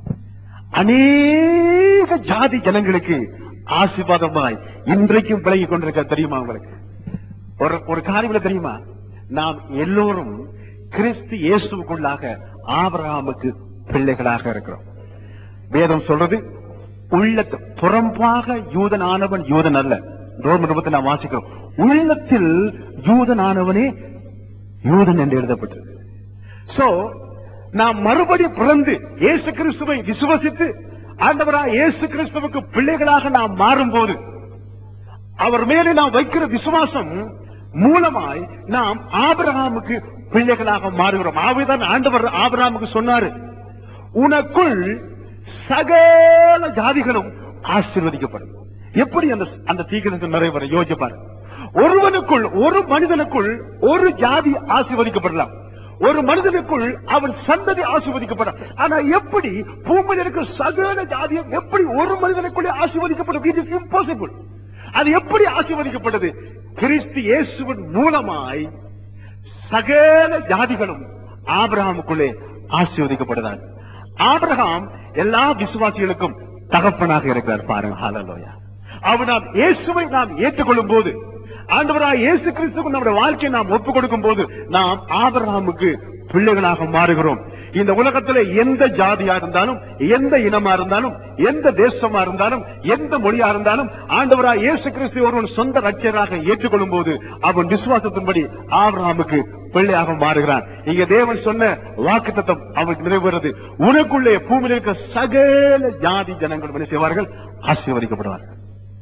அநேக ஜாதி ஜனங்களுக்கு ஆசீர்வாதமாய் இன்றைக்கும் விலகி கொண்டிருக்க தெரியுமா உங்களுக்கு ஒரு ஒரு காரியம் தெரியுமா நாம் எல்லோரும் கிறிஸ்து இயேசுக்குள்ளாக ஆபிரகாமுக்கு பிள்ளைகளாக இருக்கிறோம் வேதம் சொல்றது உள்ளத்து புறம்பாக யூதனானவன் யூதன் அல்ல ரோம நிருபத்தை நாம் வாசிக்கிறோம் உள்ளத்தில் யூதனானவனே யூதன் என்று எழுதப்பட்டது சோ நாம் மறுபடி பிறந்து இயேசு கிறிஸ்துவை விசுவசித்து ஆண்டவரா இயேசு கிறிஸ்துவுக்கு பிள்ளைகளாக நாம் மாறும்போது அவர் மேலே நாம் வைக்கிற விசுவாசம் மூலமாய் நாம் ஆபிரகாமுக்கு பிள்ளைகளாக மாறுகிறோம் ஆவிதான் ஆண்டவர் ஆபிரகாமுக்கு சொன்னாரு உனக்குள் சகல ஜாதிகளும் ஆசீர்வதிக்கப்படும் எப்படி அந்த அந்த தீக்கிரத்தில் நிறைவேற யோசிப்பார் ஒருவனுக்குள் ஒரு மனிதனுக்குள் ஒரு ஜாதி ஆசீர்வதிக்கப்படலாம் ஒரு மனிதனுக்குள் அவன் சந்ததி ஆசீர்வதிக்கப்படும் ஆனா எப்படி பூமியில் இருக்க சகல ஜாதியும் எப்படி ஒரு மனிதனுக்குள்ளே ஆசீர்வதிக்கப்படும் இது இம்பாசிபிள் அது எப்படி ஆசீர்வதிக்கப்பட்டது கிறிஸ்து இயேசுவின் மூலமாய் சகல ஜாதிகளும் ஆபிரகாமுக்குள்ளே ஆசீர்வதிக்கப்படுதான் ஆபிரகாம் எல்லா விசுவாசிகளுக்கும் தகப்பனாக இருக்கிறார் பாருங்க ஹalleluya அவர் நாம் இயேசுவை நாம் ஏற்றுக்கொள்ளும் போது ஆண்டவராய் இயேசு கிறிஸ்துக்கு நம்முடைய வாழ்க்கையை நாம் ஒப்புக் கொடுக்கும் போது நாம் ஆபிரகாமுக்கு பிள்ளைகளாக மாறுகிறோம் இந்த உலகத்துல எந்த ஜாதியா இருந்தாலும் எந்த இனமா இருந்தாலும் எந்த தேசமா இருந்தாலும் எந்த மொழியா இருந்தாலும் ஆண்டவராய் இயேசு கிறிஸ்து ஒருவன் சொந்த ரட்சராக ஏற்றுக்கொள்ளும் போது அவன் விசுவாசத்தின்படி ஆபிரகாமுக்கு பிள்ளையாக மாறுகிறான் இங்க தேவன் சொன்ன வாக்குத்தத்தம் அவனுக்கு நிறைவேறது உனக்குள்ளே பூமியில் இருக்க சகல ஜாதி ஜனங்கள் என்ன செய்வார்கள் ஆசீர்வதிக்கப்படுவார்கள்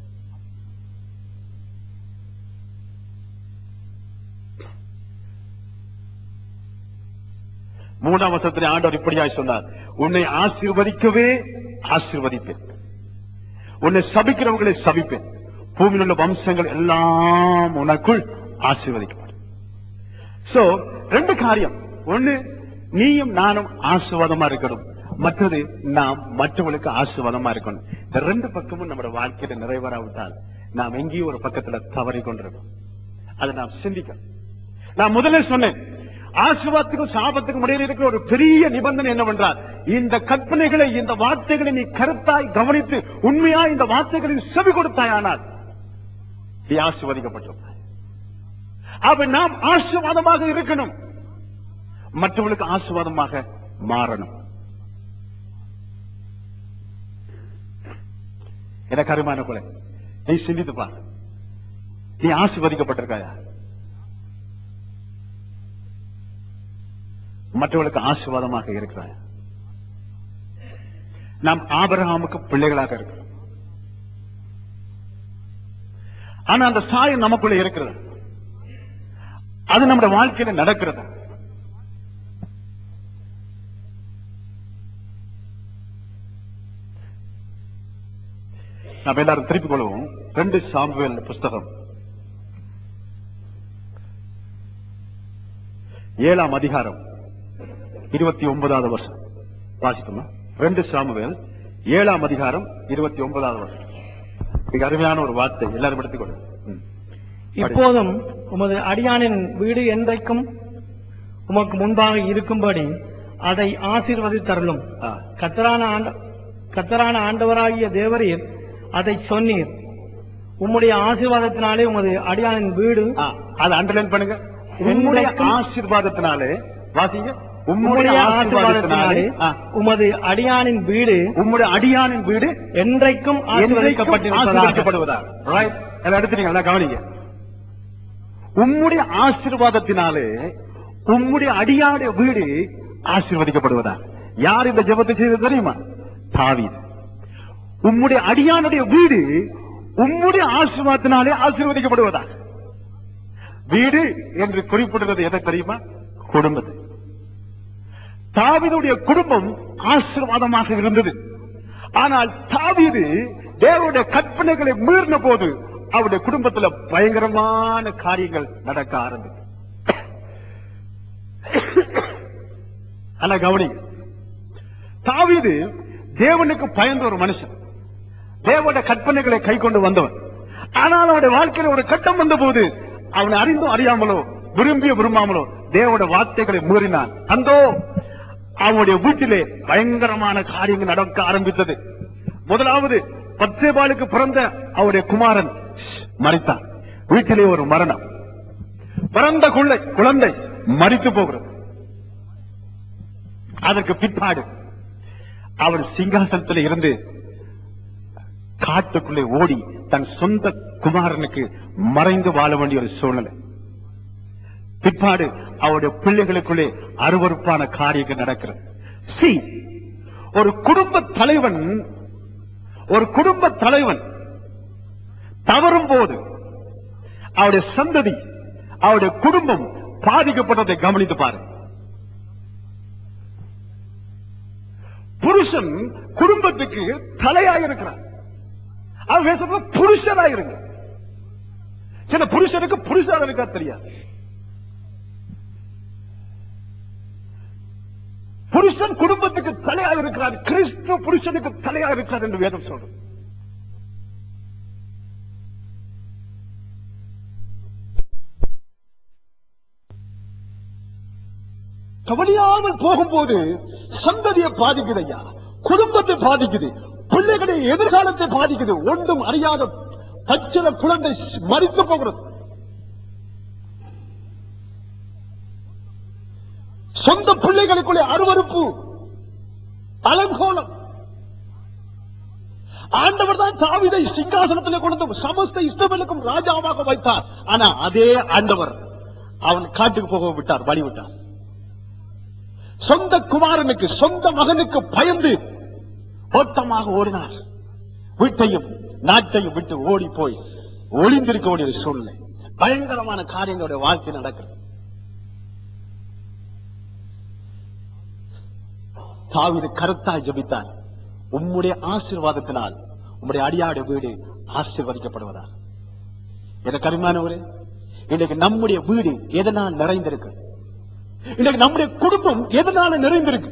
மூணாம் வசனத்திலே ஆண்டவர் இப்படியாய் சொன்னார் உன்னை ஆசீர்வதிக்கவே ஆசீர்வதிப்பேன் உன்னை சபிக்கிறவர்களை சபிப்பேன் பூமியில் உள்ள வம்சங்கள் எல்லாம் உனக்குள் ஆசீர்வதிக்கப்படும் சோ ரெண்டு காரியம் ஒண்ணு நீயும் நானும் ஆசீர்வாதமா இருக்கணும் மற்றது நாம் மற்றவர்களுக்கு ஆசீர்வாதமா இருக்கணும் இந்த ரெண்டு பக்கமும் நம்முடைய வாழ்க்கையில நிறைவேறாவிட்டால் நாம் எங்கேயும் ஒரு பக்கத்துல தவறி கொண்டிருக்கோம் அதை நாம் சிந்திக்கணும் நான் முதல்ல சொன்னேன் ஆசீர்வாதத்துக்கும் சாபத்துக்கும் இடையில இருக்கிற ஒரு பெரிய நிபந்தனை என்னவென்றால் இந்த கற்பனைகளை இந்த வார்த்தைகளை நீ கருத்தாய் கவனித்து உண்மையா இந்த வார்த்தைகளில் செவி கொடுத்தாயானால் நீ ஆசீர்வதிக்கப்பட்டிருப்பாய் அப்ப நாம் ஆசீர்வாதமாக இருக்கணும் மற்றவர்களுக்கு ஆசீர்வாதமாக மாறணும் எனக்கு அருமான கொலை நீ சிந்தித்து பார் நீ ஆசீர்வதிக்கப்பட்டிருக்காயா மற்றவர்களுக்கு ஆசீர்வாதமாக இருக்கிறாயா நாம் ஆபிரகாமுக்கு பிள்ளைகளாக இருக்கிறோம் ஆனா அந்த சாயம் நமக்குள்ள இருக்கிறது அது நம்முடைய வாழ்க்கையில நடக்கிறது நாம் எல்லாரும் திருப்பிக் கொள்வோம் ரெண்டு சாம்புவேல் புஸ்தகம் ஏழாம் அதிகாரம் இருபத்தி ஒன்பதாவது வருஷம் வாசித்தோமா ரெண்டு சாமுவேல் ஏழாம் அதிகாரம் இருபத்தி ஒன்பதாவது வருஷம் மிக அருமையான ஒரு வார்த்தை எல்லாரும் எடுத்துக்கொள்ளும் ம். இப்போதும் உமது அடியானின் வீடு என்றைக்கும் உமக்கு முன்பாக இருக்கும்படி அதை ஆசீர்வதித்தருளும் ஆ. கத்தரான ஆண்ட கத்தரான ஆண்டவராகிய தேவரீர் அதை சொன்னீர் உம்முடைய ஆசீர்வாதத்தினாலே உமது அடியானின் வீடு ஆ, அதை அண்டர்லைன் பண்ணுங்க உம்முடைய என்றைக்கும் ஆசீர்வாதத்தினாலே வாசிங்க உம்முடைய உம்முடைய ஆசீர்வாதத்தினாலே ஆசீர்வாதத்தினாலே ஆ, உமது அடியானின் வீடு உம்முடைய அடியானின் வீடு என்றைக்கும் ஆசீர்வதிக்கப்பட்டிருப்பதாக ஆசீர்வதிக்கப்படுவதா ரைட் எல்லாம் எடுத்துறீங்க நல்லா கவனிங்க உம்முடைய ஆசீர்வாதத்தினாலே உம்முடைய அடியானுடைய வீடு ஆசீர்வதிக்கப்படுவதா யார் இந்த ஜெபத்தை செய்தது தெரியுமா தாவீது உம்முடைய அடியானுடைய வீடு உம்முடைய ஆசீர்வாதத்தினாலே ஆசீர்வதிக்கப்படுவதா வீடு என்று குறிப்பிடுறது எதை தெரியுமா குடும்பத்தை தாவீதுடைய குடும்பம் ஆசீர்வாதமாக இருந்தது ஆனால் தாவீது தேவனுடைய கற்பனைகளை மீறின போது அவருடைய குடும்பத்துல பயங்கரமான காரியங்கள் நடக்க ஆரம்பிச்சு ஆனா கவனி தாவீது தேவனுக்கு பயந்த ஒரு மனுஷன் தேவனுடைய கற்பனைகளை கை கொண்டு வந்தவன் ஆனால் அவனுடைய வாழ்க்கையில ஒரு கட்டம் வந்த போது அவனை அறிந்தோ அறியாமலோ விரும்பிய விரும்பாமலோ தேவனுடைய வார்த்தைகளை மீறினான் அந்தோ அவனுடைய வீட்டிலே பயங்கரமான காரியங்கள் நடக்க ஆரம்பித்தது முதலாவது பச்சைபாலுக்கு பிறந்த அவருடைய குமாரன் மறித்தான் வீட்டிலே ஒரு மரணம் பிறந்த குள்ளை குழந்தை மறித்து போகிறது அதற்கு பிற்பாடு அவர் சிங்காசனத்தில் இருந்து காட்டுக்குள்ளே ஓடி தன் சொந்த குமாரனுக்கு மறைந்து வாழ வேண்டிய ஒரு சூழ்நிலை பிற்பாடு அவருடைய பிள்ளைகளுக்குள்ளே அருவருப்பான காரியங்கள் நடக்கிறது சி ஒரு குடும்ப தலைவன் ஒரு குடும்ப தலைவன் தவறும் போது அவருடைய சந்ததி அவருடைய குடும்பம் பாதிக்கப்பட்டதை கவனித்து பாரு புருஷன் குடும்பத்துக்கு தலையாக இருக்கிறார் அவன் பேசுறது புருஷனா இருங்க சில புருஷனுக்கு புருஷனா இருக்கா தெரியாது புருஷன் குடும்பத்துக்கு தலையாக இருக்கிறார் கிறிஸ்து புருஷனுக்கு தலையாக இருக்கிறார் என்று வேதம் சொல்றது கவனியாமல் போகும்போது சந்ததியை பாதிக்குது ஐயா குடும்பத்தை பாதிக்குது பிள்ளைகளின் எதிர்காலத்தை பாதிக்குது ஒன்றும் அறியாத பச்சில குழந்தை மறித்து போகிறது சொந்த பிள்ளைகளுக்குள்ளே அருவருப்பு அலங்கோலம் ஆண்டவர் தான் தாவிதை சிங்காசனத்தில் கொண்டு சமஸ்த இஸ்ரவேலுக்கும் ராஜாவாக வைத்தார் ஆனா அதே ஆண்டவர் அவன் காட்டுக்கு போக விட்டார் வழி விட்டார் சொந்த குமாரனுக்கு சொந்த மகனுக்கு பயந்து ஓட்டமாக ஓடினார் வீட்டையும் நாட்டையும் விட்டு ஓடி போய் ஒளிந்திருக்க வேண்டிய ஒரு சூழ்நிலை பயங்கரமான காரியங்களுடைய வாழ்க்கை நடக்கிறது தாவீது கருத்தாய் ஜெபித்தார் உம்முடைய ஆசீர்வாதத்தினால் உம்முடைய அடியாடு வீடு ஆசீர்வதிக்கப்படுவதா எனக்கு அருமையானவரே இன்னைக்கு நம்முடைய வீடு எதனால் நிறைந்திருக்கு இன்னைக்கு நம்முடைய குடும்பம் எதனால நிறைந்திருக்கு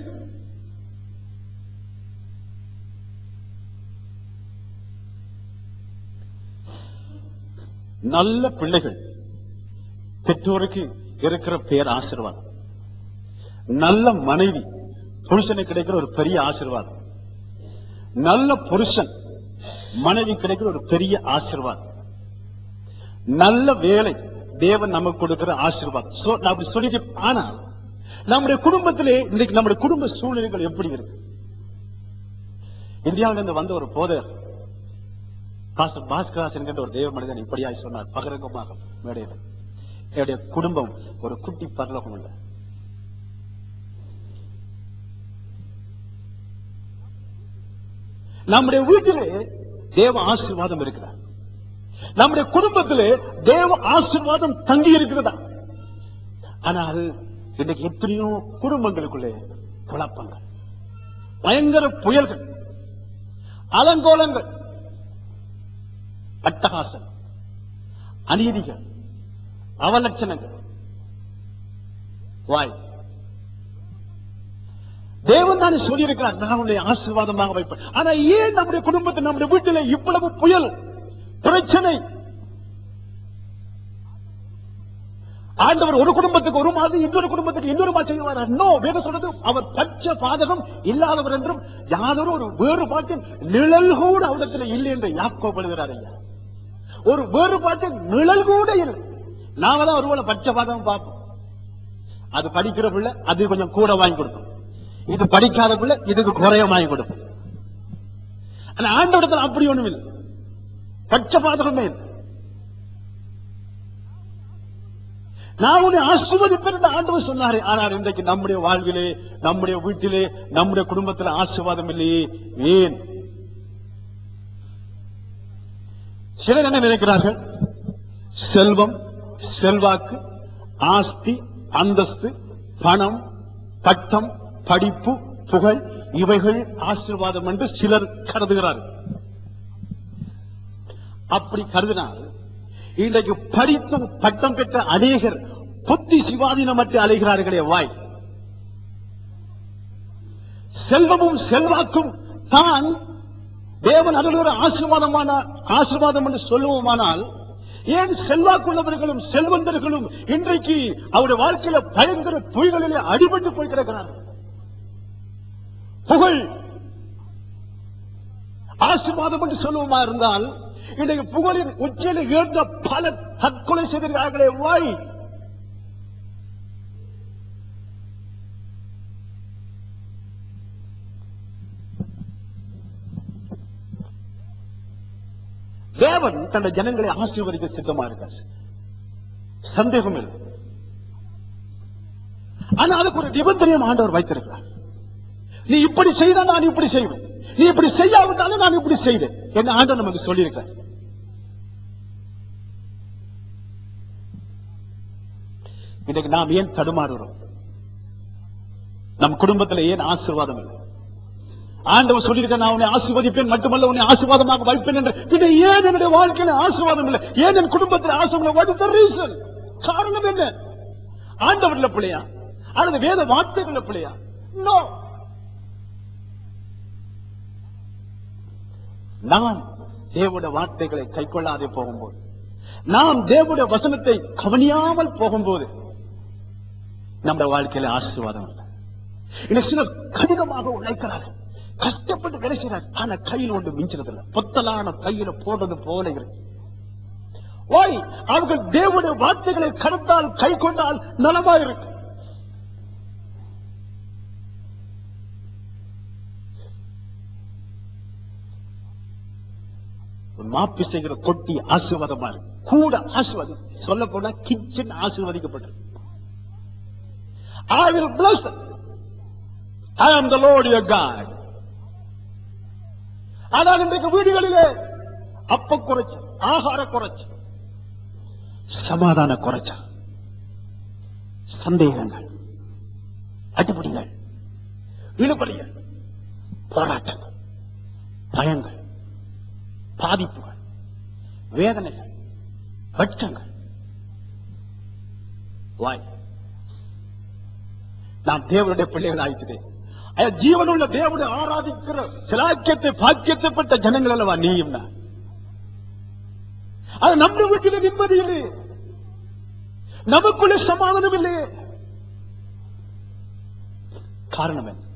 நல்ல பிள்ளைகள் பெற்றோருக்கு இருக்கிற பேர் ஆசீர்வாதம் நல்ல மனைவி புருஷனுக்கு கிடைக்கிற ஒரு பெரிய ஆசீர்வாதம் நல்ல புருஷன் மனைவி கிடைக்கிற ஒரு பெரிய ஆசீர்வாதம் நல்ல வேலை தேவன் நமக்கு கொடுக்கிற ஆசீர்வாதம் So, நான் அப்படி சொல்லிட்டு ஆனால் நம்முடைய குடும்பத்திலே இன்னைக்கு நம்முடைய குடும்ப சூழ்நிலைகள் எப்படி இருக்கு இந்தியாவில இருந்து வந்த ஒரு போதர் பாஸ்டர் பாஸ்கராஸ் என்கின்ற ஒரு தேவ மனிதன் இப்படியாய் சொன்னார் பகிரங்கமாக மேடையில் என்னுடைய குடும்பம் ஒரு குட்டி பரலோகம் இல்லை நம்முடைய வீட்டிலே தேவ ஆசீர்வாதம் இருக்கிறார் நம்முடைய குடும்பத்திலே தேவ ஆசீர்வாதம் தங்கி இருக்கிறதா ஆனால் இன்னைக்கு எத்தனையோ குடும்பங்களுக்குள்ளே குழப்பங்கள் பயங்கர புயல்கள் அலங்கோலங்கள் அட்டகாசம் அநீதிகள் அவலட்சணங்கள் வாய் தேவன் தானே சொல்லியிருக்கிறார் நான் உன்னை ஆசீர்வாதமாக வைப்பேன் ஆனா ஏன் நம்முடைய குடும்பத்தில் நம்முடைய வீட்டில் இவ்வளவு புயல் பிரச்சனை ஆண்டவர் ஒரு குடும்பத்துக்கு ஒரு மாதிரி இன்னொரு குடும்பத்துக்கு இன்னொரு மாதிரி செய்வார் நோ வேத சொல்றது அவர் பச்ச பாதகம் இல்லாதவர் என்றும் யாதொரு ஒரு வேறுபாட்டின் நிழல் கூட அவரிடத்தில் இல்லை என்று யாக்கோப்படுகிறார் ஐயா ஒரு வேறுபாட்டின் நிழல் கூட இல்லை நாம தான் ஒருவேளை பச்சை பாதகம் பார்ப்போம் அது படிக்கிற பிள்ளை அது கொஞ்சம் கூட வாங்கி கொடுப்போம் இது படிக்காத பிள்ளை இதுக்கு குறைய வாங்கி கொடுப்போம் ஆனா ஆண்டவரத்தில் அப்படி ஒண்ணும் இல்லை பச்சை பாதகமே இல்லை நான் உன்னை ஆசிர்வதிப்பேன் என்று ஆண்டவர் சொன்னாரே ஆனால் இன்றைக்கு நம்முடைய வாழ்விலே நம்முடைய வீட்டிலே நம்முடைய குடும்பத்தில் ஆசீர்வாதம் இல்லையே ஏன் சிலர் என்ன நினைக்கிறார்கள் செல்வம் செல்வாக்கு ஆஸ்தி அந்தஸ்து பணம் பட்டம் படிப்பு புகழ் இவைகள் ஆசீர்வாதம் என்று சிலர் கருதுகிறார்கள் அப்படி கருதினால் இன்றைக்கு படித்தும் பட்டம் பெற்ற அநேகர் புத்தி சிவாதீனமற்று அலைகிறார்களே வாய் செல்வமும் செல்வாக்கும் தான் தேவன் அருளுகிற ஆசீர்வாதமான ஆசீர்வாதம் என்று சொல்லுவோமானால் ஏன் செல்வாக்குள்ளவர்களும் செல்வந்தர்களும் இன்றைக்கு அவருடைய வாழ்க்கையில பயங்கர புயல்களிலே அடிபட்டு போய் கிடக்கிறார்கள் புகழ் ஆசீர்வாதம் என்று சொல்லுவோமா இருந்தால் இன்றைக்கு புகழின் உச்சியில் ஏற்ற பல தற்கொலை செய்திருக்கிறார்களே வாய் தேவன் தன்னுடைய ஜனங்களை ஆசீர்வதிக்க சித்தமா இருக்கார் சந்தேகம் இல்லை ஆனா அதுக்கு ஒரு நிபந்தனையும் ஆண்டவர் வைத்திருக்கிறார் நீ இப்படி செய்தா நான் இப்படி செய்வேன் நீ இப்படி செய்யாவிட்டாலும் நான் இப்படி செய்வேன் என்ன ஆண்டவர் நமக்கு சொல்லியிருக்கார் இன்னைக்கு நாம் ஏன் தடுமாறுகிறோம் நம் குடும்பத்துல ஏன் ஆசீர்வாதம் இல்லை ஆண்டவர் சொல்லியிருக்க நான் உன்னை ஆசீர்வதிப்பேன் மட்டுமல்ல உன்னை ஆசீர்வாதமாக வைப்பேன் என்று இது ஏன் என்னுடைய வாழ்க்கையில ஆசீர்வாதம் இல்லை ஏன் என் குடும்பத்தில் ஆசீர்வாதம் what is the reason? காரணம் என்ன ஆண்டவர்ல பிள்ளையா அல்லது வேத வார்த்தைகள்ல பிள்ளையா நோ நாம் தேவனுடைய வார்த்தைகளை கைக்கொள்ளாதே போகும்போது நாம் தேவனுடைய வசனத்தை கவனியாமல் போகும்போது நம்ம வாழ்க்கையில ஆசீர்வாதம் இல்லை இன்னும் சிலர் கடினமாக உழைக்கிறார்கள் கஷ்டப்பட்டு வேலை செய்யறாங்க ஆனா கையில் ஒன்று மிஞ்சினது இல்லை பொத்தலான கையில போடுறது போல இருக்கு ஓய் அவர்கள் தேவனுடைய வார்த்தைகளை கருத்தால் கை கொண்டால் நலமா இருக்கு ஒரு மாப்பி செய்கிற கொட்டி ஆசீர்வாதமா இருக்கு கூட ஆசீர்வாதம் சொல்ல போனா கிச்சன் ஆசீர்வதிக்கப்பட்டது I will bless them. I am the Lord your God. ஆனால் இன்றைக்கு வீடுகளிலே அப்ப குறைச்சு ஆகார குறைச்சு சமாதான குறைச்ச சந்தேகங்கள் அடிப்படைகள் இழுபறிகள் போராட்டங்கள் பயங்கள் பாதிப்புகள் வேதனைகள் பட்சங்கள் வாய் நாம் தேவனுடைய பிள்ளைகள் ஆயிடுச்சு ஜீவனுள்ள தேவனை ஆராதிக்கிற சிலாக்கியத்தை பாக்கியத்தை பெற்ற ஜனங்கள் அல்லவா நீயும் நான் அது நம்ம வீட்டில நிம்மதி இல்லையே நமக்குள்ள சமாதானம் இல்லையே காரணம் என்ன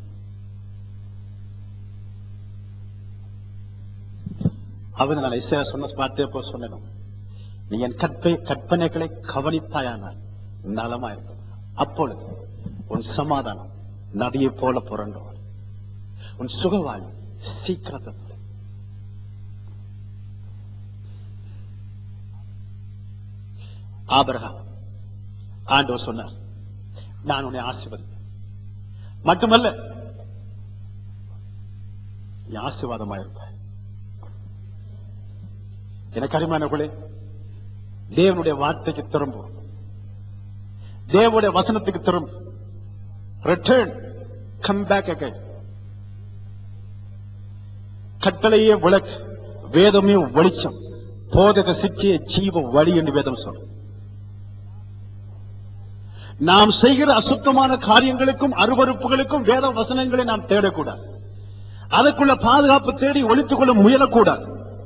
அவன் நான் இசையா சொன்ன வார்த்தையை போ சொன்னேன் நீ என் கற்பை கற்பனைகளை கவனித்தாயானால் நலமா இருக்கும் அப்பொழுது உன் சமாதானம் நதியை போல புரண்டோம் உன் சுகவாழ்வு சீக்கிரத்தை ஆபிரகாம் ஆண்டவர் சொன்னார் நான் உன்னை ஆசீர்வதிப்பேன் மட்டுமல்ல நீ ஆசீர்வாதமா இருப்ப எனக்கு அருமையானவர்களே தேவனுடைய வார்த்தைக்கு திரும்பும் தேவனுடைய வசனத்துக்கு திரும்பும் ரிட்டர்ன் கம் பேக் அகை கட்டளையே விளக்கு வேதமே வெளிச்சம் போதக சிச்சைய ஜீவ வழி என்று வேதம் சொல்லும் நாம் செய்கிற அசுத்தமான காரியங்களுக்கும் அருவருப்புகளுக்கும் வேத வசனங்களை நாம் தேடக்கூடாது அதற்குள்ள பாதுகாப்பு தேடி ஒழித்துக் கொள்ள முயலக்கூடாது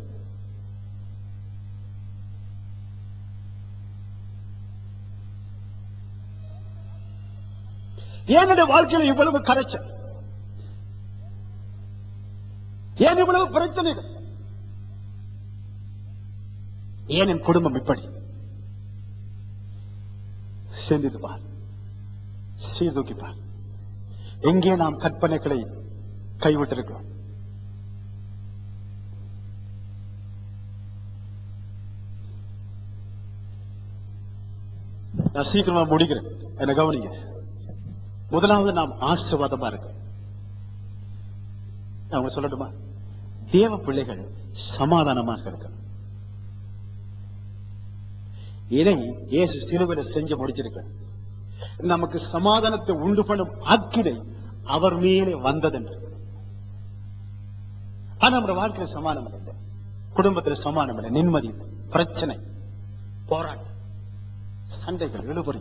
ஏன் என்னுடைய வாழ்க்கையில இவ்வளவு கரைச்சல் ஏன் இவ்வளவு பிரச்சனைகள் ஏன் என் குடும்பம் இப்படி சிந்தித்து பார் சீர்தூக்கி பார் எங்கே நாம் கற்பனைகளை கைவிட்டிருக்கிறோம் நான் சீக்கிரமா முடிக்கிறேன் என்ன கவனிங்க முதலாவது நாம் ஆசீர்வாதமா இருக்கு நான் உங்களுக்கு சொல்லட்டுமா தேவ பிள்ளைகள் சமாதானமாக இருக்கணும் இதை இயேசு சிலுவையில் செஞ்சு முடிச்சிருக்க நமக்கு சமாதானத்தை உண்டு பண்ணும் அக்கினை அவர் மேலே வந்ததென்று ஆனா நம்முடைய வாழ்க்கையில சமாதானம் இல்லை குடும்பத்தில் சமாதானம் இல்லை நிம்மதி இல்லை பிரச்சனை போராட்டம் சண்டைகள் இழுபறி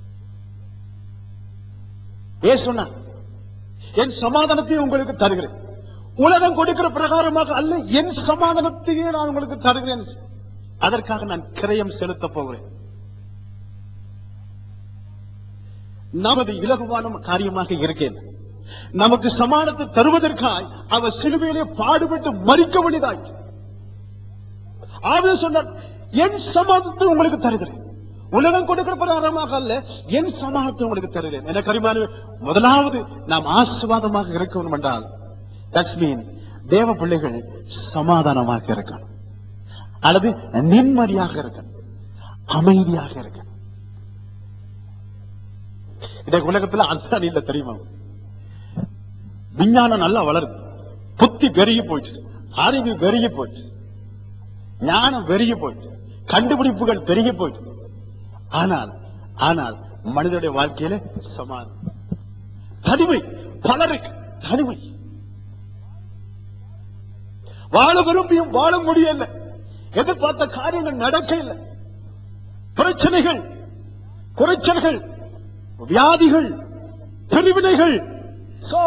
ஏன் சொன்னார் என் சமாதானத்தை உங்களுக்கு தருகிறேன் உலகம் கொடுக்கிற பிரகாரமாக அல்ல என் சமாதானத்தையே நான் உங்களுக்கு தருகிறேன் அதற்காக நான் கிரயம் செலுத்த போகிறேன் நமது இலகுவான காரியமாக இருக்கேன் நமக்கு சமானத்தை தருவதற்காய் அவர் சிலுவையிலே பாடுபட்டு மறிக்க வேண்டியதாய் ஆவே சொன்னார் என் சமாதத்தை உங்களுக்கு தருகிறேன் உலகம் கொடுக்கிற பிரகாரமாக அல்ல என் சமாதத்தை உங்களுக்கு தருகிறேன் எனக்கு அறிவான முதலாவது நாம் ஆசிர்வாதமாக இருக்கணும் என்றால் தட்ஸ் மீன் தேவ பிள்ளைகள் சமாதானமாக இருக்கணும் அல்லது நிம்மதியாக இருக்கணும் அமைதியாக இருக்கணும் இன்றைக்கு உலகத்துல அதுதான் இல்ல தெரியுமா விஞ்ஞானம் நல்லா வளருது புத்தி பெருகி போச்சு அறிவு பெருகி போச்சு ஞானம் பெருகி போச்சு கண்டுபிடிப்புகள் பெருகி போச்சு ஆனால் ஆனால் மனிதனுடைய வாழ்க்கையில சமாதானம் தனிமை பலருக்கு தனிமை வாழ விரும்பியும் வாழ முடியல எதிர்பார்த்த காரியங்கள் நடக்க இல்லை பிரச்சனைகள் குறைச்சல்கள் வியாதிகள் பிரிவினைகள் so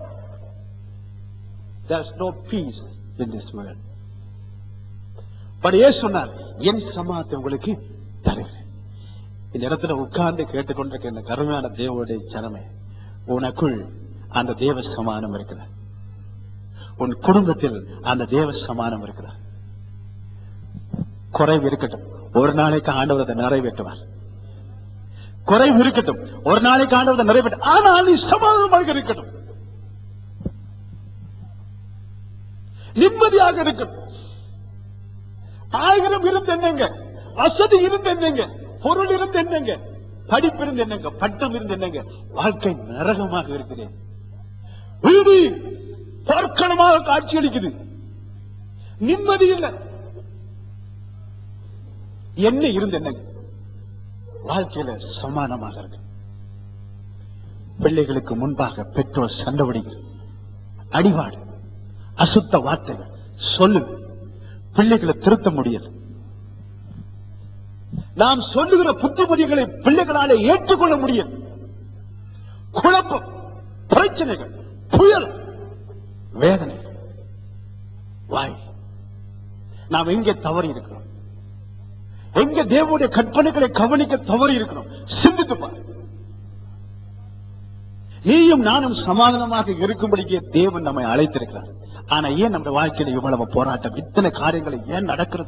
there's no peace in this world but ஏன் சொன்னார் என் சமாதத்தை உங்களுக்கு தருகிறேன் இந்த இடத்துல உட்கார்ந்து கேட்டுக்கொண்டிருக்க இந்த கருமையான தேவனுடைய ஜனமே உனக்குள் அந்த தேவ சமானம் இருக்கிறார் உன் குடும்பத்தில் அந்த தேவ சமானம் இருக்கிறார் குறைவு இருக்கட்டும் ஒரு நாளைக்கு ஆண்டவர் அதை நிறைவேற்றுவார் குறைவு இருக்கட்டும் ஒரு நாளைக்கு ஆண்டவர் அதை நிறைவேற்றும் ஆனால் நீ சமாதானமாக இருக்கட்டும் நிம்மதியாக இருக்கட்டும் ஆயிரம் இருந்து என்னங்க வசதி இருந்து என்னங்க பொருள் இருந்து என்னங்க படிப்பு இருந்து என்னங்க பட்டம் இருந்து என்னங்க வாழ்க்கை நரகமாக இருக்கிறேன் வீடு போர்க்களமாக காட்சியளிக்குது நிம்மதி இல்லை என்ன இருந்து என்னங்க வாழ்க்கையில சமானமாக இருக்கு பிள்ளைகளுக்கு முன்பாக பெற்றோர் சண்டை அடிவாடு அசுத்த வார்த்தைகள் சொல்லு பிள்ளைகளை திருத்த முடியாது நாம் சொல்லுகிற புத்திமதிகளை பிள்ளைகளாலே ஏற்றுக்கொள்ள முடியும் குழப்பம் பிரச்சனைகள் புயல் வேதனைகள் வாய் நாம் எங்கே தவறி இருக்கிறோம் எங்க தேவனுடைய கற்பனைகளை கவனிக்க தவறி இருக்கிறோம் சிந்தித்து பாரு நீயும் நானும் சமாதானமாக இருக்கும்படிக்கே தேவன் நம்மை அழைத்திருக்கிறார் ஆனா ஏன் நம்ம வாழ்க்கையில இவ்வளவு போராட்டம் இத்தனை காரியங்களை ஏன் நடக்கிறது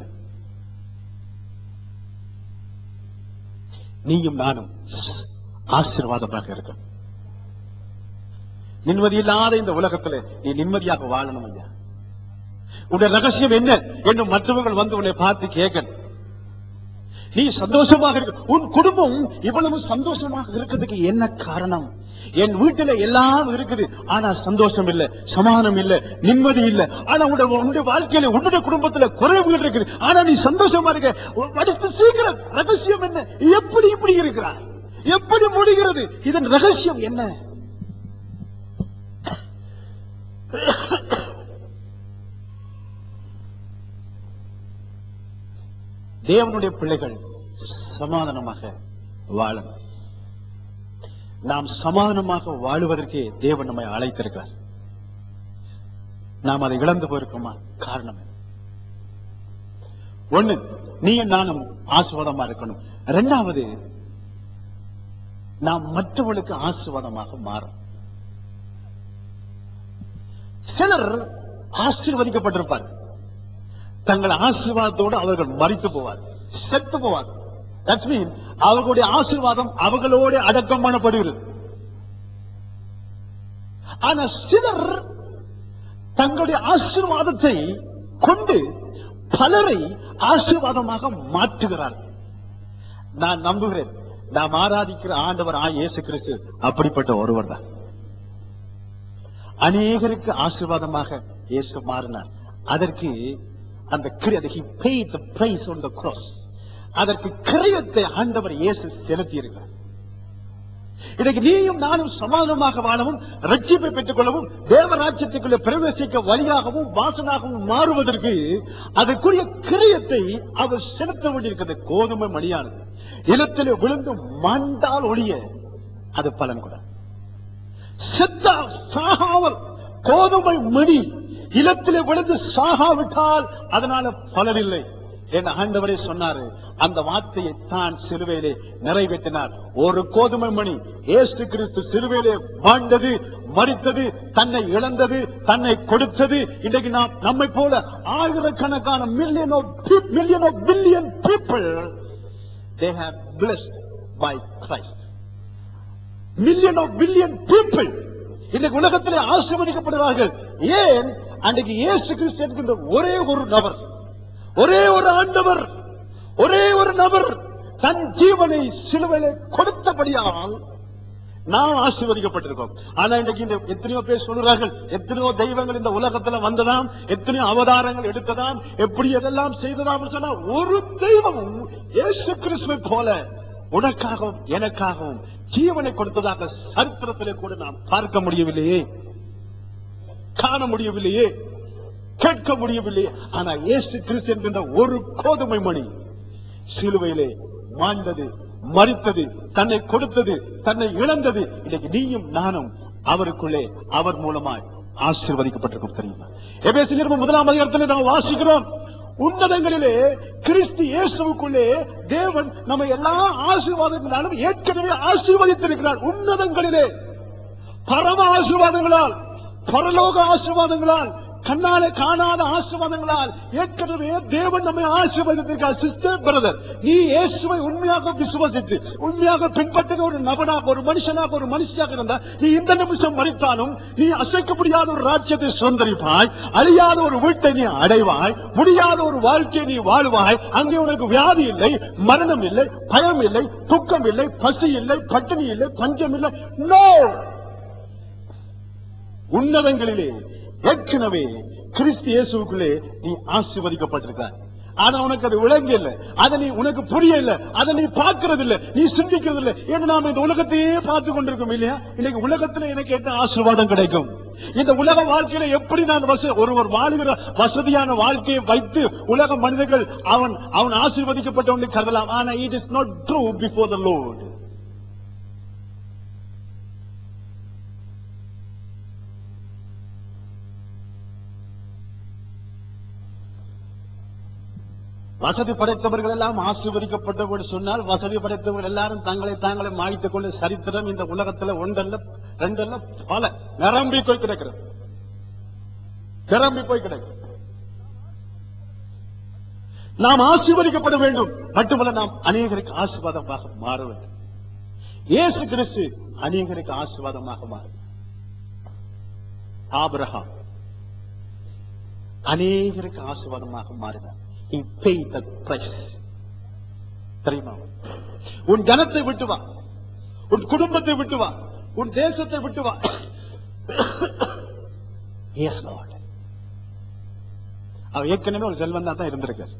நீயும் நானும் ஆசீர்வாதமாக இருக்கணும் நிம்மதி இல்லாத இந்த உலகத்துல நீ நிம்மதியாக வாழணும் ஐயா உன்னுடைய ரகசியம் என்ன என்று மற்றவர்கள் வந்து உன்னை பார்த்து கேட்கணும் நீ சந்தோஷமாக இருக்க உன் குடும்பம் இவ்வளவு சந்தோஷமாக இருக்கிறதுக்கு என்ன காரணம் என் வீட்டுல எல்லாம் இருக்குது ஆனா சந்தோஷம் இல்ல சமாதானம் இல்ல நிம்மதி இல்ல ஆனா உன்னுடைய உன்னுடைய வாழ்க்கையில உன்னுடைய குடும்பத்துல குறைவுகள் இருக்குது ஆனா நீ சந்தோஷமா இருக்க அடுத்து சீக்கிரம் ரகசியம் என்ன எப்படி இப்படி இருக்கிறார் எப்படி முடிகிறது இதன் ரகசியம் என்ன தேவனுடைய பிள்ளைகள் சமாதானமாக வாழணும் நாம் சமாதானமாக வாழுவதற்கே தேவன் நம்மை அழைத்திருக்கிறார் நாம் அதை இழந்து போயிருக்கோமா காரணம் என்ன? ஒண்ணு நீ நானும் ஆசீர்வாதமா இருக்கணும் இரண்டாவது நாம் மற்றவர்களுக்கு ஆசீர்வாதமாக மாறும் சிலர் ஆசீர்வதிக்கப்பட்டிருப்பார் தங்கள் ஆசீர்வாதத்தோடு அவர்கள் மறித்து போவார் செத்து போவார் தட் மீன் அவர்களுடைய ஆசீர்வாதம் அவர்களோடு அடக்கம் பண்ணப்படுகிறது ஆனா சிலர் தங்களுடைய ஆசீர்வாதத்தை கொண்டு பலரை ஆசீர்வாதமாக மாற்றுகிறார்கள் நான் நம்புகிறேன் நாம் ஆராதிக்கிற ஆண்டவர் ஆ இயேசு கிறிஸ்து அப்படிப்பட்ட ஒருவர் தான் அநேகருக்கு ஆசீர்வாதமாக இயேசு மாறினார் அதற்கு அந்த கிரி- he paid the price on the cross அதற்கு கிரயத்தை ஆண்டவர் இயேசு செலுத்தி இருக்கிறார் இன்னைக்கு நீயும் நானும் சமாதானமாக வாழவும் ரட்சிப்பை பெற்றுக் கொள்ளவும் தேவராஜ்யத்துக்குள்ள பிரவேசிக்க வழியாகவும் வாசனாகவும் மாறுவதற்கு அதற்குரிய கிரயத்தை அவர் செலுத்த வேண்டியிருக்கிறது கோதுமை மணியானது நிலத்திலே விழுந்து மண்டால் ஒழிய அது பலன் கூட செத்தா சாகாமல் கோதுமை மணி இலத்திலே விழுந்து சாகாவிட்டால் அதனால பலனில்லை என் ஆண்டவரே சொன்னாரு அந்த வார்த்தையை தான் சிலுவையிலே நிறைவேற்றினார் ஒரு கோதுமை மணி ஏசு கிறிஸ்து சிலுவையிலே வாழ்ந்தது மறித்தது தன்னை இழந்தது தன்னை கொடுத்தது இன்றைக்கு நாம் நம்மை போல ஆயிரக்கணக்கான million million of billion people they have blessed by Christ million of billion people இன்னைக்கு உலகத்திலே ஆசீர்வதிக்கப்படுவார்கள் ஏன் அன்றைக்கு இயேசு கிறிஸ்து என்கின்ற ஒரே ஒரு நபர் ஒரே ஒரு ஆண்டவர் ஒரே ஒரு நபர் தன் ஜீவனை சிலுவையிலே கொடுத்தபடியால் நாம் ஆசீர்வதிக்கப்பட்டிருக்கோம் ஆனா இன்னைக்கு இந்த எத்தனையோ பேர் சொல்கிறார்கள் எத்தனையோ தெய்வங்கள் இந்த உலகத்துல வந்ததாம் எத்தனையோ அவதாரங்கள் எடுத்ததாம் எப்படி எதெல்லாம் செய்ததாம் சொன்னா ஒரு தெய்வமும் இயேசு கிறிஸ்துவை போல உனக்காகவும் எனக்காகவும் ஜீவனை கொடுத்ததாக சரித்திரத்திலே கூட நாம் பார்க்க முடியவில்லையே காண முடியவில்லையே கேட்க முடியவில்லையே ஆனா இயேசு கிறிஸ்து என்கின்ற ஒரு கோதுமை மணி சிலுவையிலே மாண்டது மறித்தது தன்னை கொடுத்தது தன்னை இழந்தது இன்னைக்கு நீயும் நானும் அவருக்குள்ளே அவர் மூலமாய் ஆசீர்வதிக்கப்பட்டிருக்கும் தெரியுமா எபேசு நிருபம் முதலாம் அதிகாரத்தில் நாம் வாசிக்கிறோம் உன்னதங்களிலே கிறிஸ்து இயேசுவுக்குள்ளே தேவன் நம்ம எல்லா ஆசீர்வாதங்களாலும் ஏற்கனவே ஆசீர்வதித்திருக்கிறார் உன்னதங்களிலே பரம ஆசீர்வாதங்களால் பரலோக ஆசீர்வாதங்களால் கண்ணாலே காணாத ஆசீர்வாதங்களால் ஏற்கனவே தேவன் நம்மை ஆசீர்வதித்திருக்கார் சிஸ்டர் பிரதர் நீ இயேசுவை உண்மையாக விசுவசித்து உண்மையாக பின்பற்றுகிற ஒரு நபனாக ஒரு மனுஷனாக ஒரு மனுஷியாக இருந்தா நீ இந்த நிமிஷம் மறித்தாலும் நீ அசைக்க முடியாத ஒரு ராஜ்யத்தை சுதந்திரிப்பாய் அழியாத ஒரு வீட்டை நீ அடைவாய் முடியாத ஒரு வாழ்க்கையை நீ வாழ்வாய் அங்கே உனக்கு வியாதி இல்லை மரணம் இல்லை பயம் இல்லை துக்கம் இல்லை பசி இல்லை பட்டினி இல்லை பஞ்சம் இல்லை நோ உன்னதங்களிலே ஏற்கனவே கிறிஸ்து இயேசுக்குள்ளே நீ ஆசீர்வதிக்கப்பட்டிருக்காய் ஆனா உனக்கு அது விளங்க இல்ல அதை நீ உனக்கு புரியல அதை நீ பார்க்கறது இல்ல நீ சிந்திக்கிறது இல்ல ஏன்னா நாம இந்த உலகத்தையே பார்த்து கொண்டிருக்கோம் இல்லையா இன்னைக்கு உலகத்துல எனக்கு என்ன ஆசீர்வாதம் கிடைக்கும் இந்த உலக வாழ்க்கையில எப்படி நான் வச- ஒருவர் வாழுகிற வசதியான வாழ்க்கையை வைத்து உலக மனிதர்கள் அவன் அவன் ஆசீர்வதிக்கப்பட்டவன் கருதலாம் ஆனா it is not true before the Lord வசதி படைத்தவர்கள் எல்லாம் ஆசீர்வதிக்கப்பட்டவர்கள் சொன்னால் வசதி படைத்தவர்கள் எல்லாரும் தங்களை தாங்களே மாய்த்துக் கொண்டு சரித்திரம் இந்த உலகத்துல ஒன்றல்ல ரெண்டல்ல பல நிரம்பி போய் கிடக்கிறது நிரம்பி போய் கிடக்கிறது நாம் ஆசீர்வதிக்கப்பட வேண்டும் மட்டுமல்ல நாம் அநேகருக்கு ஆசீர்வாதமாக மாற வேண்டும் இயேசு கிறிஸ்து அநேகருக்கு ஆசீர்வாதமாக மாறும் ஆபிரகாம் அநேகருக்கு ஆசீர்வாதமாக மாறினார் He paid the price. தெரியுமா உன் ஜனத்தை விட்டு வா உன் குடும்பத்தை விட்டு வா உன் தேசத்தை விட்டு வா எஸ் லார்ட் அவர் ஏற்கனவே ஒரு செல்வந்தா தான் இருந்திருக்கார்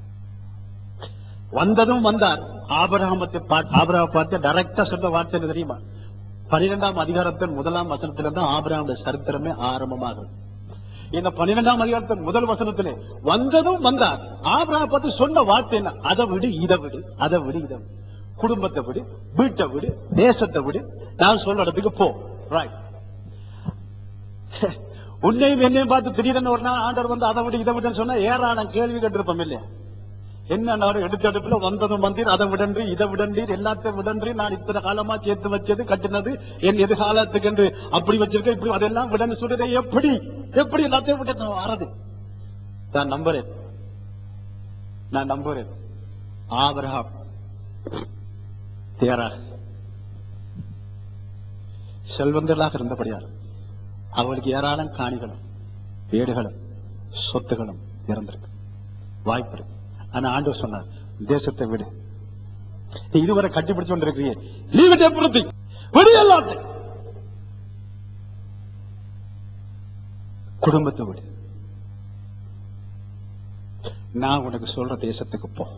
வந்ததும் வந்தார் ஆபரகாமத்தை ஆபரகாம பார்த்து டைரக்டா சொன்ன வார்த்தை என்ன தெரியுமா பன்னிரெண்டாம் அதிகாரத்தின் முதலாம் வசனத்திலிருந்து ஆபரகாமுடைய சரித்திரமே ஆரம்பமாகும் இந்த பன்னிரெண்டாம் அதிகாரத்தின் முதல் வசனத்திலே வந்ததும் வந்தார் ஆபரகாம் பார்த்து சொன்ன வார்த்தை என்ன அதை விடு இதை விடு அதை விடு இதை விடு குடும்பத்தை விடு வீட்டை விடு தேசத்தை விடு நான் சொல்ற இடத்துக்கு போ ரைட் உன்னையும் என்னையும் பார்த்து திடீர்னு ஒரு நாள் ஆண்டவர் வந்து அதை விட்டு இதை விட்டுன்னு சொன்னா ஏராளம் கேள்வி கேட்டிருப்போம் இல்லையா என்ன நான் எடுத்த எடுப்புல வந்ததும் வந்தீர் அதை விடன்றி இதை விடன்றீர் எல்லாத்தையும் விடன்றி நான் இத்தனை காலமா சேர்த்து வச்சது கட்டினது என் எதிர்காலத்துக்கு என்று அப்படி வச்சிருக்கேன் இப்படி அதெல்லாம் விடன்னு சொல்றேன் எப்படி எப்படி எல்லாத்தையும் விட்டு நான் வரது நான் நம்புறேன் நான் நம்புறேன் ஆபிரகாம் தேரா செல்வந்தர்களாக இருந்தபடியால் அவர்களுக்கு ஏராளம் காணிகளும் வீடுகளும் சொத்துகளும் இருந்திருக்கு வாய்ப்பு இருக்கு ஆனா ஆண்டவர் சொன்னார் தேசத்தை விடு நீ இதுவரை கட்டிப்பிடிச்சு கொண்டிருக்கிறீ லீவ் இட் எவ்ரிதிங் விடு எல்லாத்தையும் குடும்பத்தை விடு நான் உனக்கு சொல்ற தேசத்துக்கு போ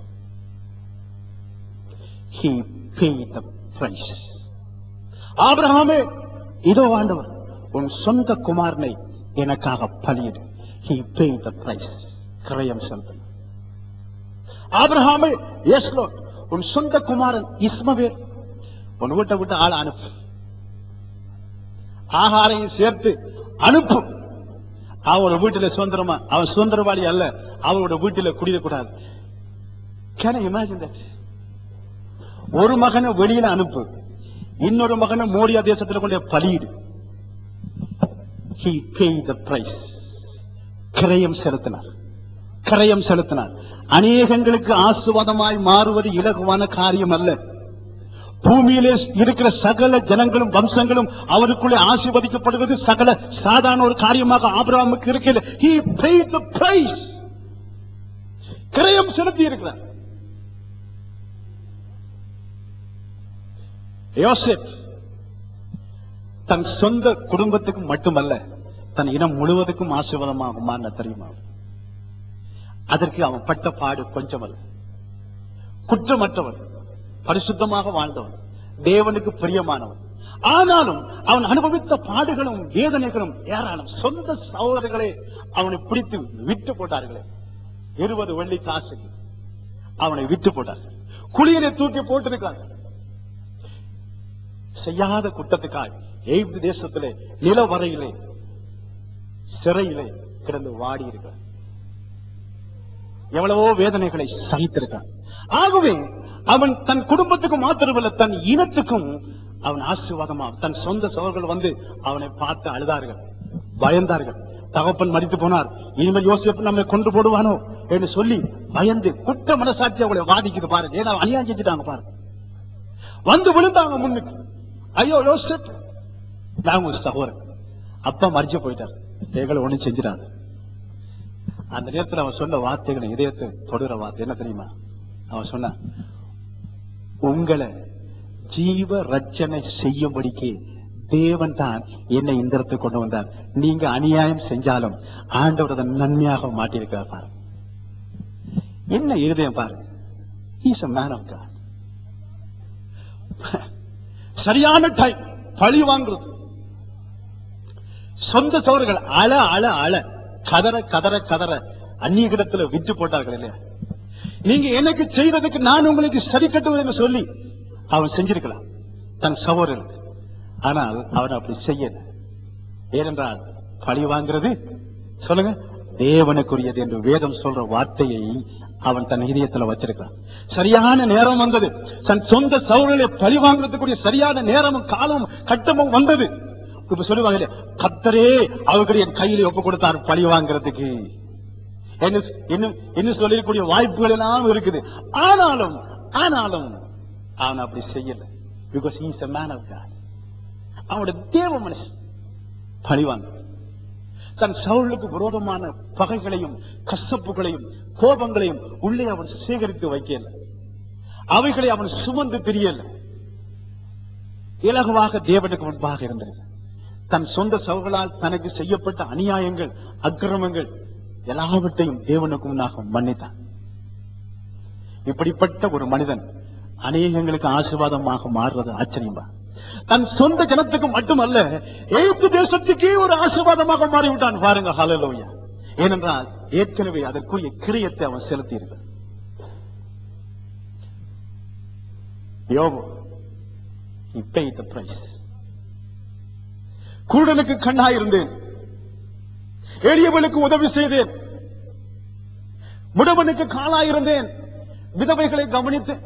he paid the price ஆபிரகாமே இதோ ஆண்டவர் உன் சொந்த குமாரனை எனக்காக பலியிடு he paid the price கிரயம் செலுத்தினார் ஆபிரகாமே எஸ் உன் சொந்த குமாரன் இஸ்மவேல் உன் வீட்டை விட்டு ஆள் அனுப்பு ஆகாரையும் சேர்த்து அனுப்பு அவரோட வீட்டில சுதந்திரமா அவன் சுதந்திரவாளி அல்ல அவரோட வீட்டில குடியிடக்கூடாது கேன் இமேஜின் தட் ஒரு மகனை வெளியில அனுப்பு இன்னொரு மகனை மோரியா தேசத்துல கொண்டு பலியிடு he paid the price கிரயம் செலுத்தினார் கிரயம் செலுத்தினார் அநேகங்களுக்கு ஆசுவாதமாய் மாறுவது இலகுவான காரியம் அல்ல பூமியிலே இருக்கிற சகல ஜனங்களும் வம்சங்களும் அவருக்குள்ளே ஆசீர்வதிக்கப்படுவது சகல சாதாரண ஒரு காரியமாக ஆபிரகாமுக்கு இருக்கிறது he paid the price கிரயம் செலுத்தி இருக்கிறார் யோசேப் தன் சொந்த குடும்பத்துக்கு மட்டுமல்ல தன் இனம் முழுவதுக்கும் ஆசீர்வாதமாகுமா தெரியுமா அதற்கு அவன் பட்ட பாடு கொஞ்சமல்ல குற்றமற்றவன் பரிசுத்தமாக வாழ்ந்தவன் தேவனுக்கு பிரியமானவன் ஆனாலும் அவன் அனுபவித்த பாடுகளும் வேதனைகளும் ஏராளம் சொந்த சகோதரர்களே அவனை பிடித்து விட்டு போட்டார்களே இருபது வெள்ளி காசுக்கு அவனை விட்டு போட்டார்கள் குளியலை தூக்கி போட்டிருக்கார்கள் செய்யாத குற்றத்துக்காய் எய்து தேசத்திலே நிலவரையிலே சிறையிலே கிடந்து வாடி இருக்கிறார் எவ்வளவோ வேதனைகளை சகித்திருக்கான் ஆகவே அவன் தன் குடும்பத்துக்கு மாத்திரமல்ல தன் இனத்துக்கும் அவன் ஆசீர்வாதமா தன் சொந்த சோழர்கள் வந்து அவனை பார்த்து அழுதார்கள் பயந்தார்கள் தகப்பன் மறித்து போனார் இனிமேல் யோசிப்பு நம்மை கொண்டு போடுவானோ என்று சொல்லி பயந்து குற்ற மனசாட்சி அவளை வாதிக்குது பாருங்க ஏன்னா அநியாயம் செஞ்சுட்டாங்க பாருங்க வந்து விழுந்தாங்க முன்னுக்கு ஐயோ யோசிப் நான் உங்க சகோதரன் அப்பா மறிச்சு போயிட்டார் எங்களை ஒண்ணு செஞ்சிட்டாங்க அந்த நேரத்தில் அவன் சொன்ன வார்த்தைகளை இதயத்தை தொடுற வார்த்தை என்ன தெரியுமா அவன் சொன்னான் உங்களை ஜீவ ரட்சனை செய்யும்படிக்கு தேவன் தான் என்னை இந்த இடத்துக்கு கொண்டு வந்தார் நீங்க அநியாயம் செஞ்சாலும் ஆண்டவர் அதை நன்மையாக மாட்டியிருக்கார் பாருங்க என்ன இருதயம் பாருங்க is a man of God சரியான டைம் பழி வாங்குறது சொந்த சோறுகள் அழ அழ அழ கதற கதற கதற அந்நிய கிடத்துல விற்று போட்டார்கள் இல்லையா நீங்க எனக்கு செய்ததுக்கு நான் உங்களுக்கு சரி கட்டுவது என்று சொல்லி அவன் செஞ்சிருக்கலாம் தன் சகோதரனுக்கு ஆனால் அவன் அப்படி செய்யல ஏனென்றால் பழி வாங்குறது சொல்லுங்க தேவனுக்குரியது என்று வேதம் சொல்ற வார்த்தையை அவன் தன் இதயத்துல வச்சிருக்கான் சரியான நேரம் வந்தது தன் சொந்த சௌரலை பழி வாங்குறதுக்குரிய சரியான நேரமும் காலமும் கட்டமும் வந்தது இப்ப சொல்லுவாங்க கத்தரே அவர்கள் என் கையில் ஒப்பு கொடுத்தார் பழி வாங்குறதுக்கு என்ன- இன்னும் இன்னும் சொல்லக்கூடிய வாய்ப்புகள் எல்லாம் இருக்குது ஆனாலும் ஆனாலும் அவன் அப்படி செய்யல because is a man of God அவனோட தேவ மனுஷன் பழிவாங்க தன் சவுளுக்கு விரோதமான பகைகளையும் கசப்புகளையும் கோபங்களையும் உள்ளே அவன் சேகரித்து வைக்கல அவைகளை அவன் சுமந்து தெரியல இலகுவாக தேவனுக்கு முன்பாக இருந்தது தன் சொந்த சவுகளால் தனக்கு செய்யப்பட்ட அநியாயங்கள் அக்கிரமங்கள் எல்லாவற்றையும் தேவனுக்கு முன்னாக மன்னித்தான் இப்படிப்பட்ட ஒரு மனிதன் அநேகங்களுக்கு ஆசீர்வாதமாக மாறுறது ஆச்சரியமா தன் சொந்த ஜனத்துக்கு மட்டுமல்ல எழுத்து தேசத்துக்கே ஒரு ஆசீர்வாதமாக மாறிவிட்டான் பாருங்க ஹalleluya ஏனென்றால் ஏற்கனவே அதற்குரிய கிரியத்தை அவன் செலுத்தியிருக்கிறான் யோபு he paid the price குருடனுக்கு கண்ணாயிருந்தேன் எளியவனுக்கு உதவி செய்தேன் முடவனுக்கு காலாயிருந்தேன் விதவைகளை கவனித்தேன்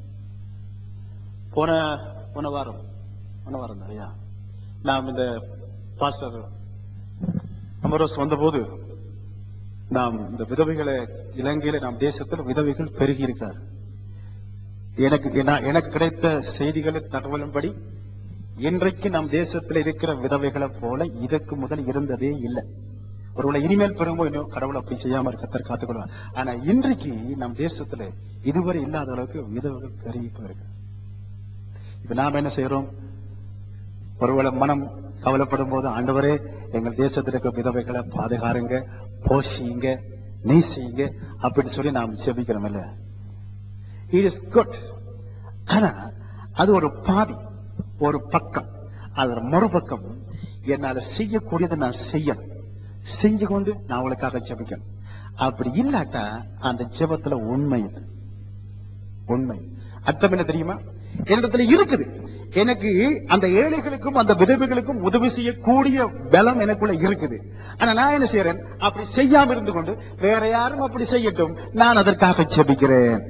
போன போன வாரம் போன வாரம் தான், ஐயா நாம் இந்த பாஸ்டர் அமரோஸ் வந்தபோது நாம் இந்த விதவைகளை இலங்கையில நாம் தேசத்தில் விதவைகள் பெருகி இருக்கார் எனக்கு நான்- எனக்கு கிடைத்த செய்திகளின் தகவலின்படி இன்றைக்கு நம் தேசத்தில் இருக்கிற விதவைகளை போல இதற்கு முதல் இருந்ததே இல்லை ஒருவேளை இனிமேல் பெருமோ இன்னும் கடவுள் அப்படி செய்யாம இருக்கத்தர் காத்துக்கொள்வார் ஆனா இன்றைக்கு நம் தேசத்துல இதுவரை இல்லாத அளவுக்கு விதவைகள் பெருகி போயிருக்கு இப்ப நாம என்ன செய்யறோம் ஒருவேளை மனம் கவலைப்படும் போது ஆண்டவரே எங்கள் தேசத்தில் இருக்க விதவைகளை பாதுகாருங்க போஷிங்க நேசிங்க அப்படின்னு சொல்லி நாம் செபிக்கிறோம் இல்ல இட் இஸ் குட் ஆனா அது ஒரு பாதி ஒரு பக்கம் அதோட மறுபக்கம் என்னால செய்யக்கூடியதை நான் செய்யணும் செஞ்சு கொண்டு நான் அவளுக்காக ஜெபிக்கணும் அப்படி இல்லாட்டா அந்த ஜெபத்துல உண்மை இது உண்மை அர்த்தம் என்ன தெரியுமா என்னிடத்துல இருக்குது எனக்கு அந்த ஏழைகளுக்கும் அந்த விதவைகளுக்கும் உதவி செய்யக்கூடிய பலம் எனக்குள்ள இருக்குது ஆனா நான் என்ன செய்யறேன் அப்படி செய்யாம இருந்து கொண்டு வேற யாரும் அப்படி செய்யட்டும் நான் அதற்காக ஜெபிக்கிறேன்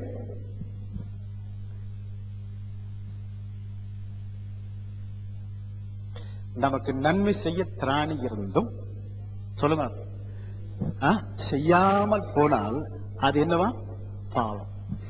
நமக்கு நன்மை செய்ய திராணி இருந்தும் சொல்லுங்க ஆ? செய்யாமல் போனால் அது என்னவா பாவம்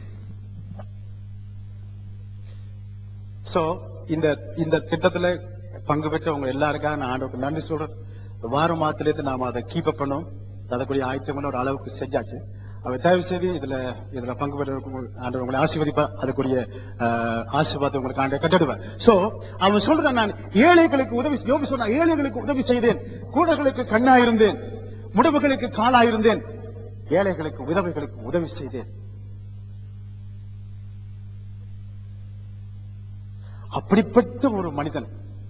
சோ இந்த இந்த திட்டத்துல பங்கு பெற்றவங்க எல்லாருக்காக நான் ஆண்டவருக்கு நன்றி சொல்றேன் வார மாத்திலேருந்து நாம அதை கீப் அப் பண்ணோம் அதற்குரிய ஆயத்தமான ஒரு அளவுக்கு செஞ்சாச்சு அவ தயவு செய்து இதுல இதுல பங்கு பெற்றவங்க ஆண்டவர் உங்களை ஆசீர்வதிப்பா அதுக்குரிய ஆஹ், ஆசீர்வாதம் உங்களுக்கு ஆண்டை கட்டிடுவேன் சோ அவன் சொல்றான் நான் ஏழைகளுக்கு உதவி யோகி சொன்னா ஏழைகளுக்கு உதவி செய்தேன் கூடர்களுக்கு கண்ணாயிருந்தேன் முடவுகளுக்கு காலாயிருந்தேன் ஏழைகளுக்கு விதவைகளுக்கு உதவி செய்தேன் அப்படிப்பட்ட ஒரு மனிதன்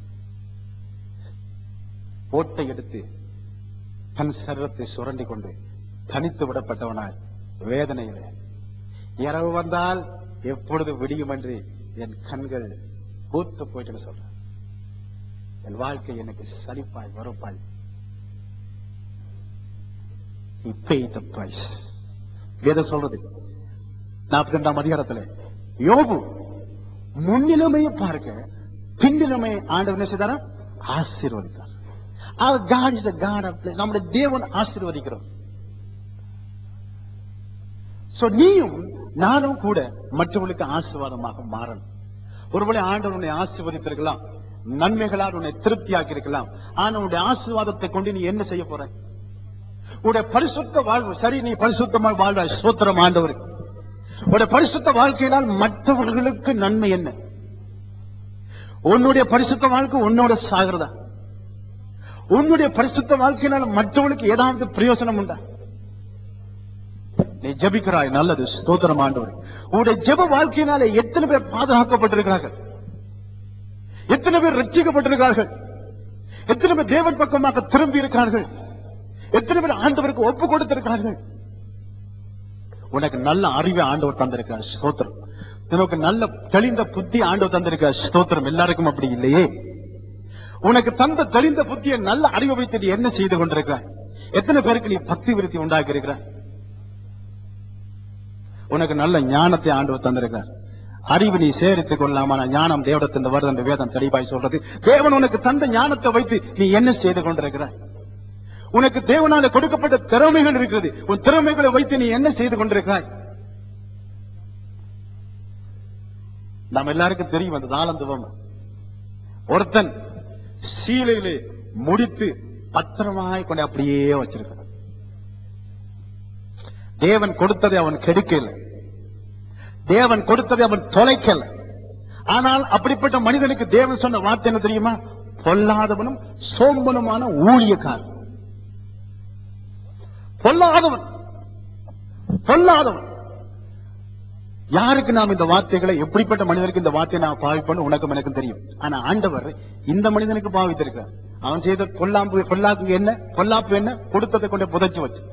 ஓட்டை எடுத்து தன் சரீரத்தை சுரண்டி கொண்டு தனித்து விடப்பட்டவனாய் வேதனையிலே இரவு வந்தால் எப்பொழுது விடியும் என்று என் கண்கள் பூத்து போயிட்டு சொல்றேன் என் வாழ்க்கை எனக்கு சலிப்பாய் வரப்பாய் He paid the price. வேதம் சொல்றது நாற்பத்தி ரெண்டாம் அதிகாரத்துல யோபு முன்னிலைமையை பார்க்க பின்னிலைமையை ஆண்டவர் என்ன செய்தாரா ஆசீர்வதித்தார் Our God is a God of blessing. நம்முடைய தேவன் ஆசீர்வதிக்கிறோம் So, நீயும் நானும் கூட மற்றவர்களுக்கு ஆசீர்வாதமாக மாறணும் ஒருவேளை ஆண்டவர் உன்னை ஆசீர்வதித்திருக்கலாம் நன்மைகளால் உன்னை திருப்தியாக்கி இருக்கலாம் ஆனா உன்னுடைய ஆசீர்வாதத்தை கொண்டு நீ என்ன செய்ய போற உன்னுடைய பரிசுத்த வாழ்வு சரி நீ பரிசுத்தமாக வாழ்வாய் சோத்திரம் ஆண்டவர் உன்னுடைய பரிசுத்த வாழ்க்கையினால் மற்றவர்களுக்கு நன்மை என்ன உன்னுடைய பரிசுத்த வாழ்க்கை உன்னோட சாகிறதா உன்னுடைய பரிசுத்த வாழ்க்கையினால் மற்றவர்களுக்கு ஏதாவது பிரயோசனம் உண்டா நீ ஜெபிக்கிறாய் நல்லது ஸ்தோத்திரம் ஆண்டவர் உன்னுடைய ஜெப வாழ்க்கையினாலே எத்தனை பேர் பாதுகாக்கப்பட்டிருக்கிறார்கள் எத்தனை பேர் ரட்சிக்கப்பட்டிருக்கிறார்கள் எத்தனை பேர் தேவன் பக்கமாக திரும்பி இருக்கிறார்கள் எத்தனை பேர் ஆண்டவருக்கு ஒப்பு கொடுத்திருக்கிறார்கள் உனக்கு நல்ல அறிவை ஆண்டவர் தந்திருக்கிறார் ஸ்தோத்திரம் உனக்கு நல்ல தெளிந்த புத்தி ஆண்டவர் தந்திருக்கிறார் ஸ்தோத்திரம் எல்லாருக்கும் அப்படி இல்லையே உனக்கு தந்த தெளிந்த புத்தியை நல்ல அறிவை வைத்து நீ என்ன செய்து கொண்டிருக்கிறாய் எத்தனை பேருக்கு நீ பக்தி விருத்தி உண்டாக்கி இருக்கிறாய் உனக்கு நல்ல ஞானத்தை ஆண்டவர் தந்திருக்கிறார் அறிவு நீ சேரித்துக் கொள்ளலாம் ஆனா ஞானம் தேவடத்தின் வருது என்று வேதம் தெளிவாய் சொல்றது தேவன் உனக்கு தந்த ஞானத்தை வைத்து நீ என்ன செய்து கொண்டிருக்கிறாய் உனக்கு தேவனால கொடுக்கப்பட்ட திறமைகள் இருக்கிறது உன் திறமைகளை வைத்து நீ என்ன செய்து கொண்டிருக்கிறாய் நம்ம எல்லாருக்கும் தெரியும் அந்த தாளந்துவம் ஒருத்தன் சீலையிலே முடித்து பத்திரமாய் கொண்டு அப்படியே வச்சிருக்கிறான் தேவன் கொடுத்ததை அவன் கெடுக்கல தேவன் கொடுத்ததை அவன் தொலைக்கல ஆனால் அப்படிப்பட்ட மனிதனுக்கு தேவன் சொன்ன வார்த்தை என்ன தெரியுமா பொல்லாதவனும் சோம்பனுமான ஊழியக்காரன் பொல்லாதவன் பொல்லாதவன் யாருக்கு நாம் இந்த வார்த்தைகளை எப்படிப்பட்ட மனிதனுக்கு இந்த வார்த்தையை நான் பாவிப்பேன்னு உனக்கும் எனக்கும் தெரியும் ஆனா ஆண்டவர் இந்த மனிதனுக்கு பாவித்திருக்கிறார் அவன் செய்த பொல்லாம்பு பொல்லாக்கு என்ன பொல்லாப்பு என்ன கொடுத்ததை கொண்டு புதைச்சு வச்சு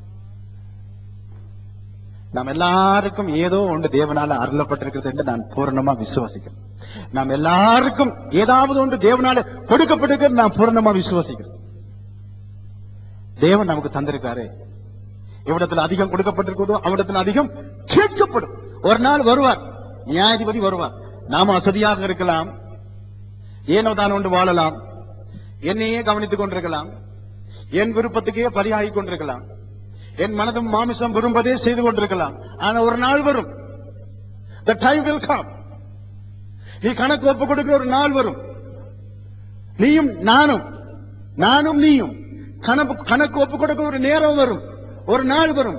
நாம் எல்லாருக்கும் ஏதோ ஒன்று தேவனால அருளப்பட்டிருக்கிறது என்று நான் பூரணமா விசுவாசிக்கிறேன் நாம் எல்லாருக்கும் ஏதாவது ஒன்று தேவனால கொடுக்கப்பட்டிருக்கிறது நான் பூரணமா விசுவாசிக்கிறேன் தேவன் நமக்கு தந்திருக்காரு எவ்விடத்தில் அதிகம் கொடுக்கப்பட்டிருக்கிறதோ அவ்விடத்தில் அதிகம் கேட்கப்படும் ஒரு நாள் வருவார் நியாயாதிபதி வருவார் நாம வசதியாக இருக்கலாம் ஏனோ தான் ஒன்று வாழலாம் என்னையே கவனித்துக் கொண்டிருக்கலாம் என் விருப்பத்துக்கே பலியாகிக் கொண்டிருக்கலாம் என் மனதும் மாமிசம் விரும்பதே செய்து கொண்டிருக்கலாம் ஆனா ஒரு நாள் வரும் the time will come நீ கணக்கு ஒப்பு கொடுக்கிற ஒரு நாள் வரும் நீயும் நானும் நானும் நீயும் கணக்கு கணக்கு ஒப்பு கொடுக்க ஒரு நேரம் வரும் ஒரு நாள் வரும்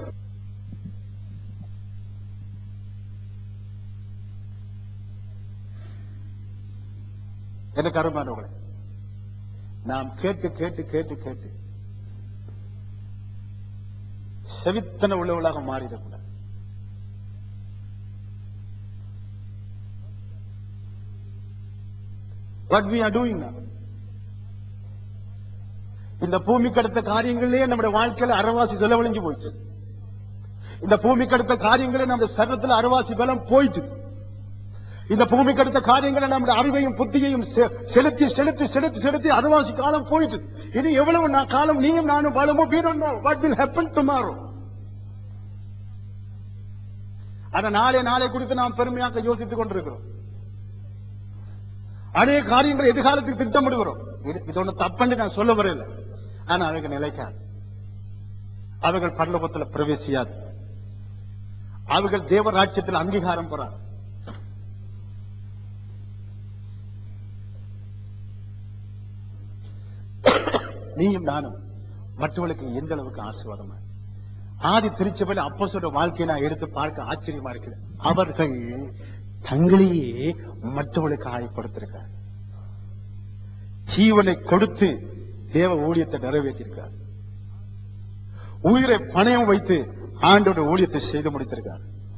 எனக்கு அருமானவர்களே நாம் கேட்டு கேட்டு கேட்டு கேட்டு செவித்தன உள்ளவளாக மாறிடக்கூடாது what we are doing now இந்த பூமிக்கு அடுத்த காரியங்களே நம்முடைய வாழ்க்கையில அறவாசி செலவழிஞ்சு போயிடுச்சு இந்த பூமிக்கு அடுத்த காரியங்களே நம்ம சரத்துல அறவாசி பலம் போயிடுச்சு இந்த பூமிக்கு அடுத்த காரியங்களை நம்முடைய அறிவையும் புத்தியையும் செ- செலுத்தி செலுத்தி செலுத்தி செலுத்தி அறவாசி காலம் போயிடுச்சு இனி எவ்வளவு நான் காலம் நீயும் நானும் வாழுமோ we don't know what will happen tomorrow ஆனா நாளை நாளை குறித்து நாம் பெருமையாக யோசித்துக் கொண்டிருக்கிறோம் அநேக காரியங்களை எதிர்காலத்துக்கு திட்டமிடுகிறோம் இது இது ஒண்ணு தப்புன்னு நான் சொல்ல வரல ஆனா அவைகள் நிலைக்காது அவைகள் பரலோகத்தில் பிரவேசியாது அவைகள் தேவராட்சியத்தில் அங்கீகாரம் பெறாது நீயும் நானும் மற்றவர்களுக்கு எந்த அளவுக்கு ஆசீர்வாதமா ஆதி திருச்சபையில் அப்போ சொல்ற வாழ்க்கையை நான் எடுத்து பார்க்க ஆச்சரியமா இருக்குது அவர்கள் தங்களையே மற்றவர்களுக்கு ஆயப்படுத்திருக்கார் ஜீவனை கொடுத்து தேவ ஊழியத்தை நிறைவேற்றிருக்கார் உயிரை பணயம் வைத்து ஆண்டோட ஊழியத்தை செய்து முடித்திருக்கார்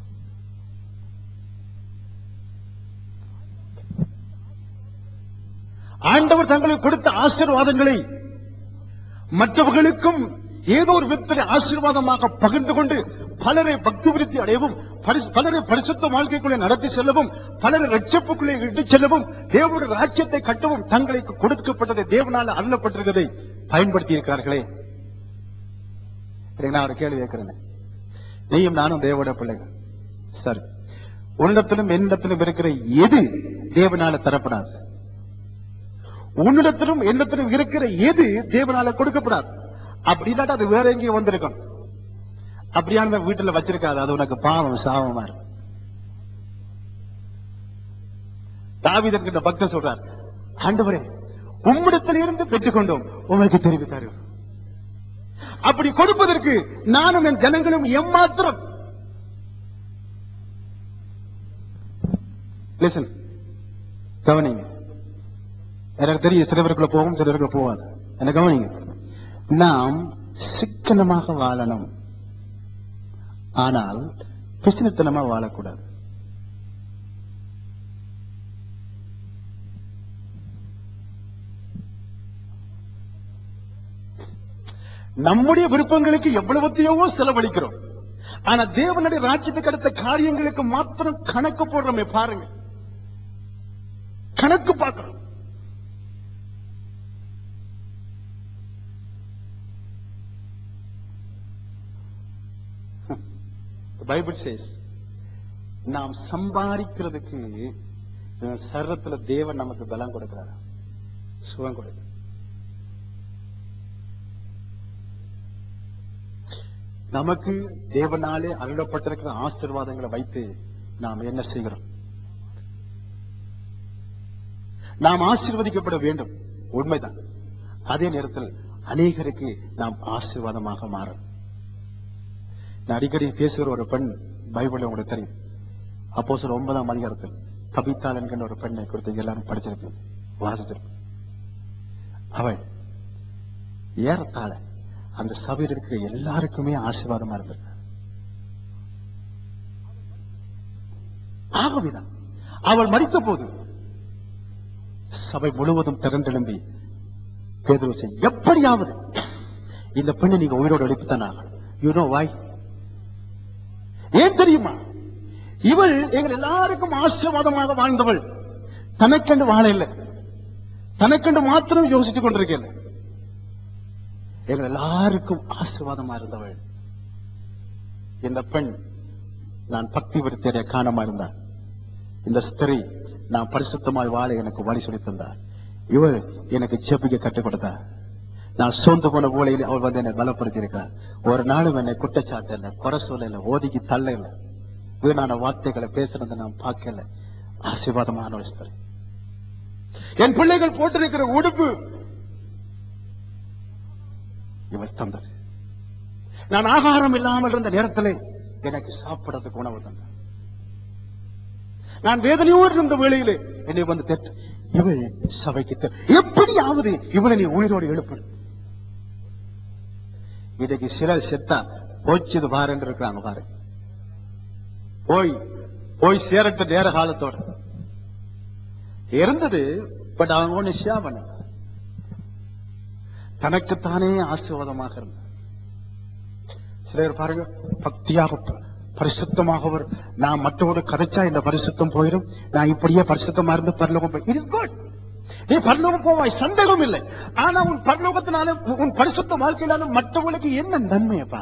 ஆண்டவர் தங்களுக்கு கொடுத்த ஆசீர்வாதங்களை மற்றவர்களுக்கும் ஏதோ ஒரு விதத்தில் ஆசீர்வாதமாக பகிர்ந்து கொண்டு பலரை பக்தி விருத்தி அடையவும் பரி- பலரை பரிசுத்த வாழ்க்கைக்குள்ளே நடத்தி செல்லவும் பலரை ரட்சிப்புக்குள்ளே இட்டுச் செல்லவும் தேவனுடைய ராஜ்யத்தை கட்டவும் தங்களுக்கு கொடுக்கப்பட்டதை தேவனால் அருளப்பட்டிருக்கிறதை பயன்படுத்தி இருக்கிறார்களே இதுக்கு நான் ஒரு கேள்வி கேட்கிறேன் நீயும் நானும் தேவனுடைய பிள்ளைகள் சரி உன்னிடத்திலும் என்னிடத்திலும் இருக்கிற எது தேவனால தரப்படாது உன்னிடத்திலும் என்னிடத்திலும் இருக்கிற எது தேவனால கொடுக்கப்படாது அப்படி இல்லாட்டா அது வேற எங்கேயும் வந்திருக்கும் அப்படியான வீட்டுல வச்சிருக்காது அது உனக்கு பாவம் சாபமா இருக்கும் தாவீது என்கிற பக்தன் சொல்றார் ஆண்டவரே உம்மிடத்தில் இருந்து பெற்றுக்கொண்டோம் உங்களுக்கு தெரிவித்தாரு அப்படி கொடுப்பதற்கு நானும் என் ஜனங்களும் எம்மாத்திரம் லிசன் கவனிங்க எனக்கு தெரியும் சிலவருக்குள்ள போகும் சிலருக்குள்ள போகாது என்ன கவனிங்க நாம் சிக்கனமாக வாழணும் ஆனால் பிசினத்தனமா வாழக்கூடாது நம்முடைய விருப்பங்களுக்கு எவ்வளவத்தையோ செலவழிக்கிறோம் ஆனா தேவனுடைய ராஜ்யத்துக்கு அடுத்த காரியங்களுக்கு மாத்திரம் கணக்கு போடுறோமே பாருங்க கணக்கு பார்க்கிறோம் பைபிள் சேஸ் நாம் சம்பாதிக்கிறதுக்கு அஹ், சரீரத்துல தேவன் நமக்கு பலம் கொடுக்கிறார் சுகம் கொடுக்கிறார் நமக்கு தேவனாலே அருளப்பட்டிருக்கிற ஆசீர்வாதங்களை வைத்து நாம் என்ன செய்கிறோம் நாம் ஆசீர்வதிக்கப்பட வேண்டும் உண்மைதான் அதே நேரத்தில் அநேகருக்கு நாம் ஆசீர்வாதமாக மாறும் நான் அடிக்கடி பேசுகிற ஒரு பெண் பைபிள் உங்களுக்கு தெரியும் அப்போ சில ஒன்பதாம் அதிகாரத்தில் கபித்தாள் என்கின்ற ஒரு பெண்ணை குறித்து எல்லாரும் படிச்சிருக்கு வாசிச்சிருக்கு அவள் ஏறத்தாழ அந்த சபையில் இருக்கிற எல்லாருக்குமே ஆசீர்வாதமா இருந்திருக்கு ஆகவேதான் அவள் மறித்த போது சபை முழுவதும் திரண்டெழும்பி பேதுருவை எப்படியாவது இந்த பெண்ணை நீங்க உயிரோடு எழுப்பித்தான் ஆகணும் யூ நோ வாய் ஏன் தெரியுமா இவள் எங்கள் எல்லாருக்கும் ஆசீர்வாதமாக வாழ்ந்தவள் தனக்கென்று வாழ இல்லை தனக்கென்று மாத்திரம் யோசித்துக் கொண்டிருக்கல எங்கள் எல்லாருக்கும் ஆசீர்வாதமா இருந்தவள் இந்த பெண் நான் பக்தி விருத்தியடைய காணமா இருந்தார் இந்த ஸ்திரீ நான் பரிசுத்தமாய் வாழ எனக்கு வழி சொல்லி தந்தார் இவள் எனக்கு செப்பிக்க கற்றுக் கொடுத்தார் நான் சோர்ந்து போன மூலையில் அவள் வந்து என்னை பலப்படுத்தி இருக்கிறார் ஒரு நாளும் என்னை குற்றச்சாட்டு இல்லை குறை சொல்ல இல்லை ஓதிக்கு தள்ள இல்லை வீணான வார்த்தைகளை பேசுறதை நான் பார்க்கல ஆசீர்வாதமான ஒரு ஸ்திரீ என் பிள்ளைகள் போட்டிருக்கிற உடுப்பு இவர் தந்தது நான் ஆகாரம் இல்லாமல் இருந்த நேரத்திலே எனக்கு சாப்பிடறதுக்கு உணவு தந்தார் நான் வேதனையோடு இருந்த வேளையிலே என்னை வந்து தெற்று இவள் சபைக்கு தெ- எப்படியாவது இவளை நீ உயிரோடு எழுப்பு இன்னைக்கு சிலர் செத்தா போச்சுது பாருன்னு இருக்கிறாங்க பாரு போய் போய் சேரட்ட நேர காலத்தோட இருந்தது பட் அவங்க ஒண்ணு ஷேர் பண்ண தனக்குத்தானே ஆசீர்வாதமாக இருந்தார் சிலர் பாருங்க பக்தியாக ப- பரிசுத்தமாக ஒரு நான் மற்றவோடு கதைச்சா இந்த பரிசுத்தம் போயிடும் நான் இப்படியே பரிசுத்தமா இருந்து பரலோகம் போய் இட் இஸ் குட் நீ பரலோகம் போவாய் சந்தேகம் இல்லை ஆனா உன் பரலோகத்தினால உன் பரிசுத்த வாழ்க்கையினால மற்றவங்களுக்கு என்ன நன்மையப்பா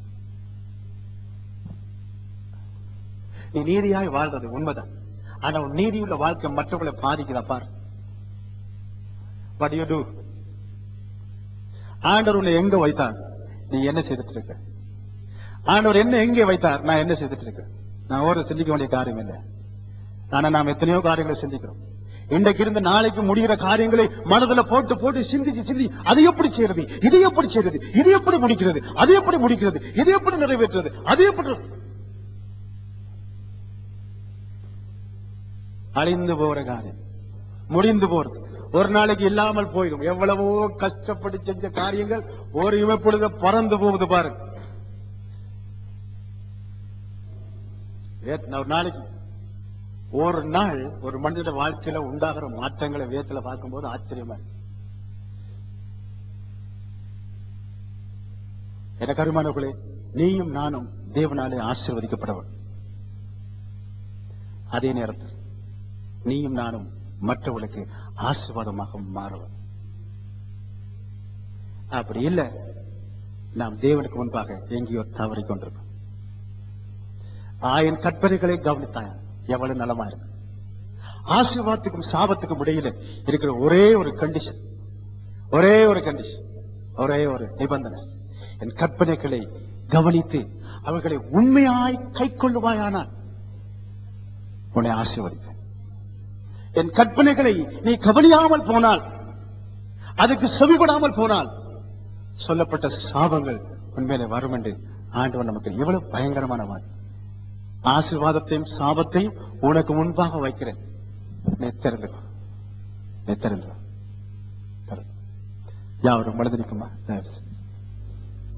நீ நீதியாய் வாழ்றது உண்மைதான் ஆனா உன் நீதியுள்ள வாழ்க்கை மற்றவங்களை பாதிக்குதா பார் what do you do ஆண்டவர் உன்னை எங்க வைத்தார் நீ என்ன செய்துட்டு இருக்க ஆண்டவர் என்ன எங்கே வைத்தார் நான் என்ன செய்துட்டு இருக்கேன் நான் ஒரு சிந்திக்க வேண்டிய காரியம் இல்லை ஆனா நாம் எத்தனையோ காரியங்களை சிந்திக்கிறோம் இன்றைக்கு இருந்து நாளைக்கு முடிகிற காரியங்களை மனதுல போட்டு போட்டு சிந்திச்சு சிந்தி அது எப்படி செய்யறது இது எப்படி செய்யறது இது எப்படி முடிக்கிறது அது எப்படி முடிக்கிறது இது எப்படி நிறைவேற்றுறது அது எப்படி அழிந்து போற காரியம் முடிந்து போறது ஒரு நாளைக்கு இல்லாமல் போயிடும் எவ்வளவோ கஷ்டப்பட்டு செஞ்ச காரியங்கள் ஒரு இமைப்பொழுது பறந்து போகுது பாருங்க வேத்- ஒரு நாளைக்கு ஒரு நாள் ஒரு மனித வாழ்க்கையில உண்டாகிற மாற்றங்களை வேத்துல பார்க்கும்போது ஆச்சரியமா இருக்கு என கருமானவர்களே நீயும் நானும் தேவனாலே ஆசீர்வதிக்கப்படவன் அதே நேரத்தில் நீயும் நானும் மற்றவர்களுக்கு ஆசீர்வாதமாக மாறுவன் அப்படி இல்லை நாம் தேவனுக்கு முன்பாக எங்கேயோ தவறிக் கொண்டிருக்கோம் ஆயன் கற்பனைகளை கவனித்தாய் எவ்வளவு நலமா இருக்கு ஆசீர்வாதத்துக்கும் சாபத்துக்கும் இடையில இருக்கிற ஒரே ஒரு கண்டிஷன் ஒரே ஒரு கண்டிஷன் ஒரே ஒரு நிபந்தனை என் கற்பனைகளை கவனித்து அவர்களை உண்மையாய் கை கொள்ளுவாயானால் உன்னை ஆசீர்வதிப்பேன் என் கற்பனைகளை நீ கவனியாமல் போனால் அதுக்கு செவிபடாமல் போனால் சொல்லப்பட்ட சாபங்கள் உண்மையிலே வரும் என்று ஆண்டவர் நமக்கு எவ்வளவு பயங்கரமான வார்த்தை ஆசீர்வாதத்தையும் சாபத்தையும் உனக்கு முன்பாக வைக்கிறேன் நீ தெரிந்துக்கோ நீ தெரிந்துக்கோ யாவரும் மனதிற்குமா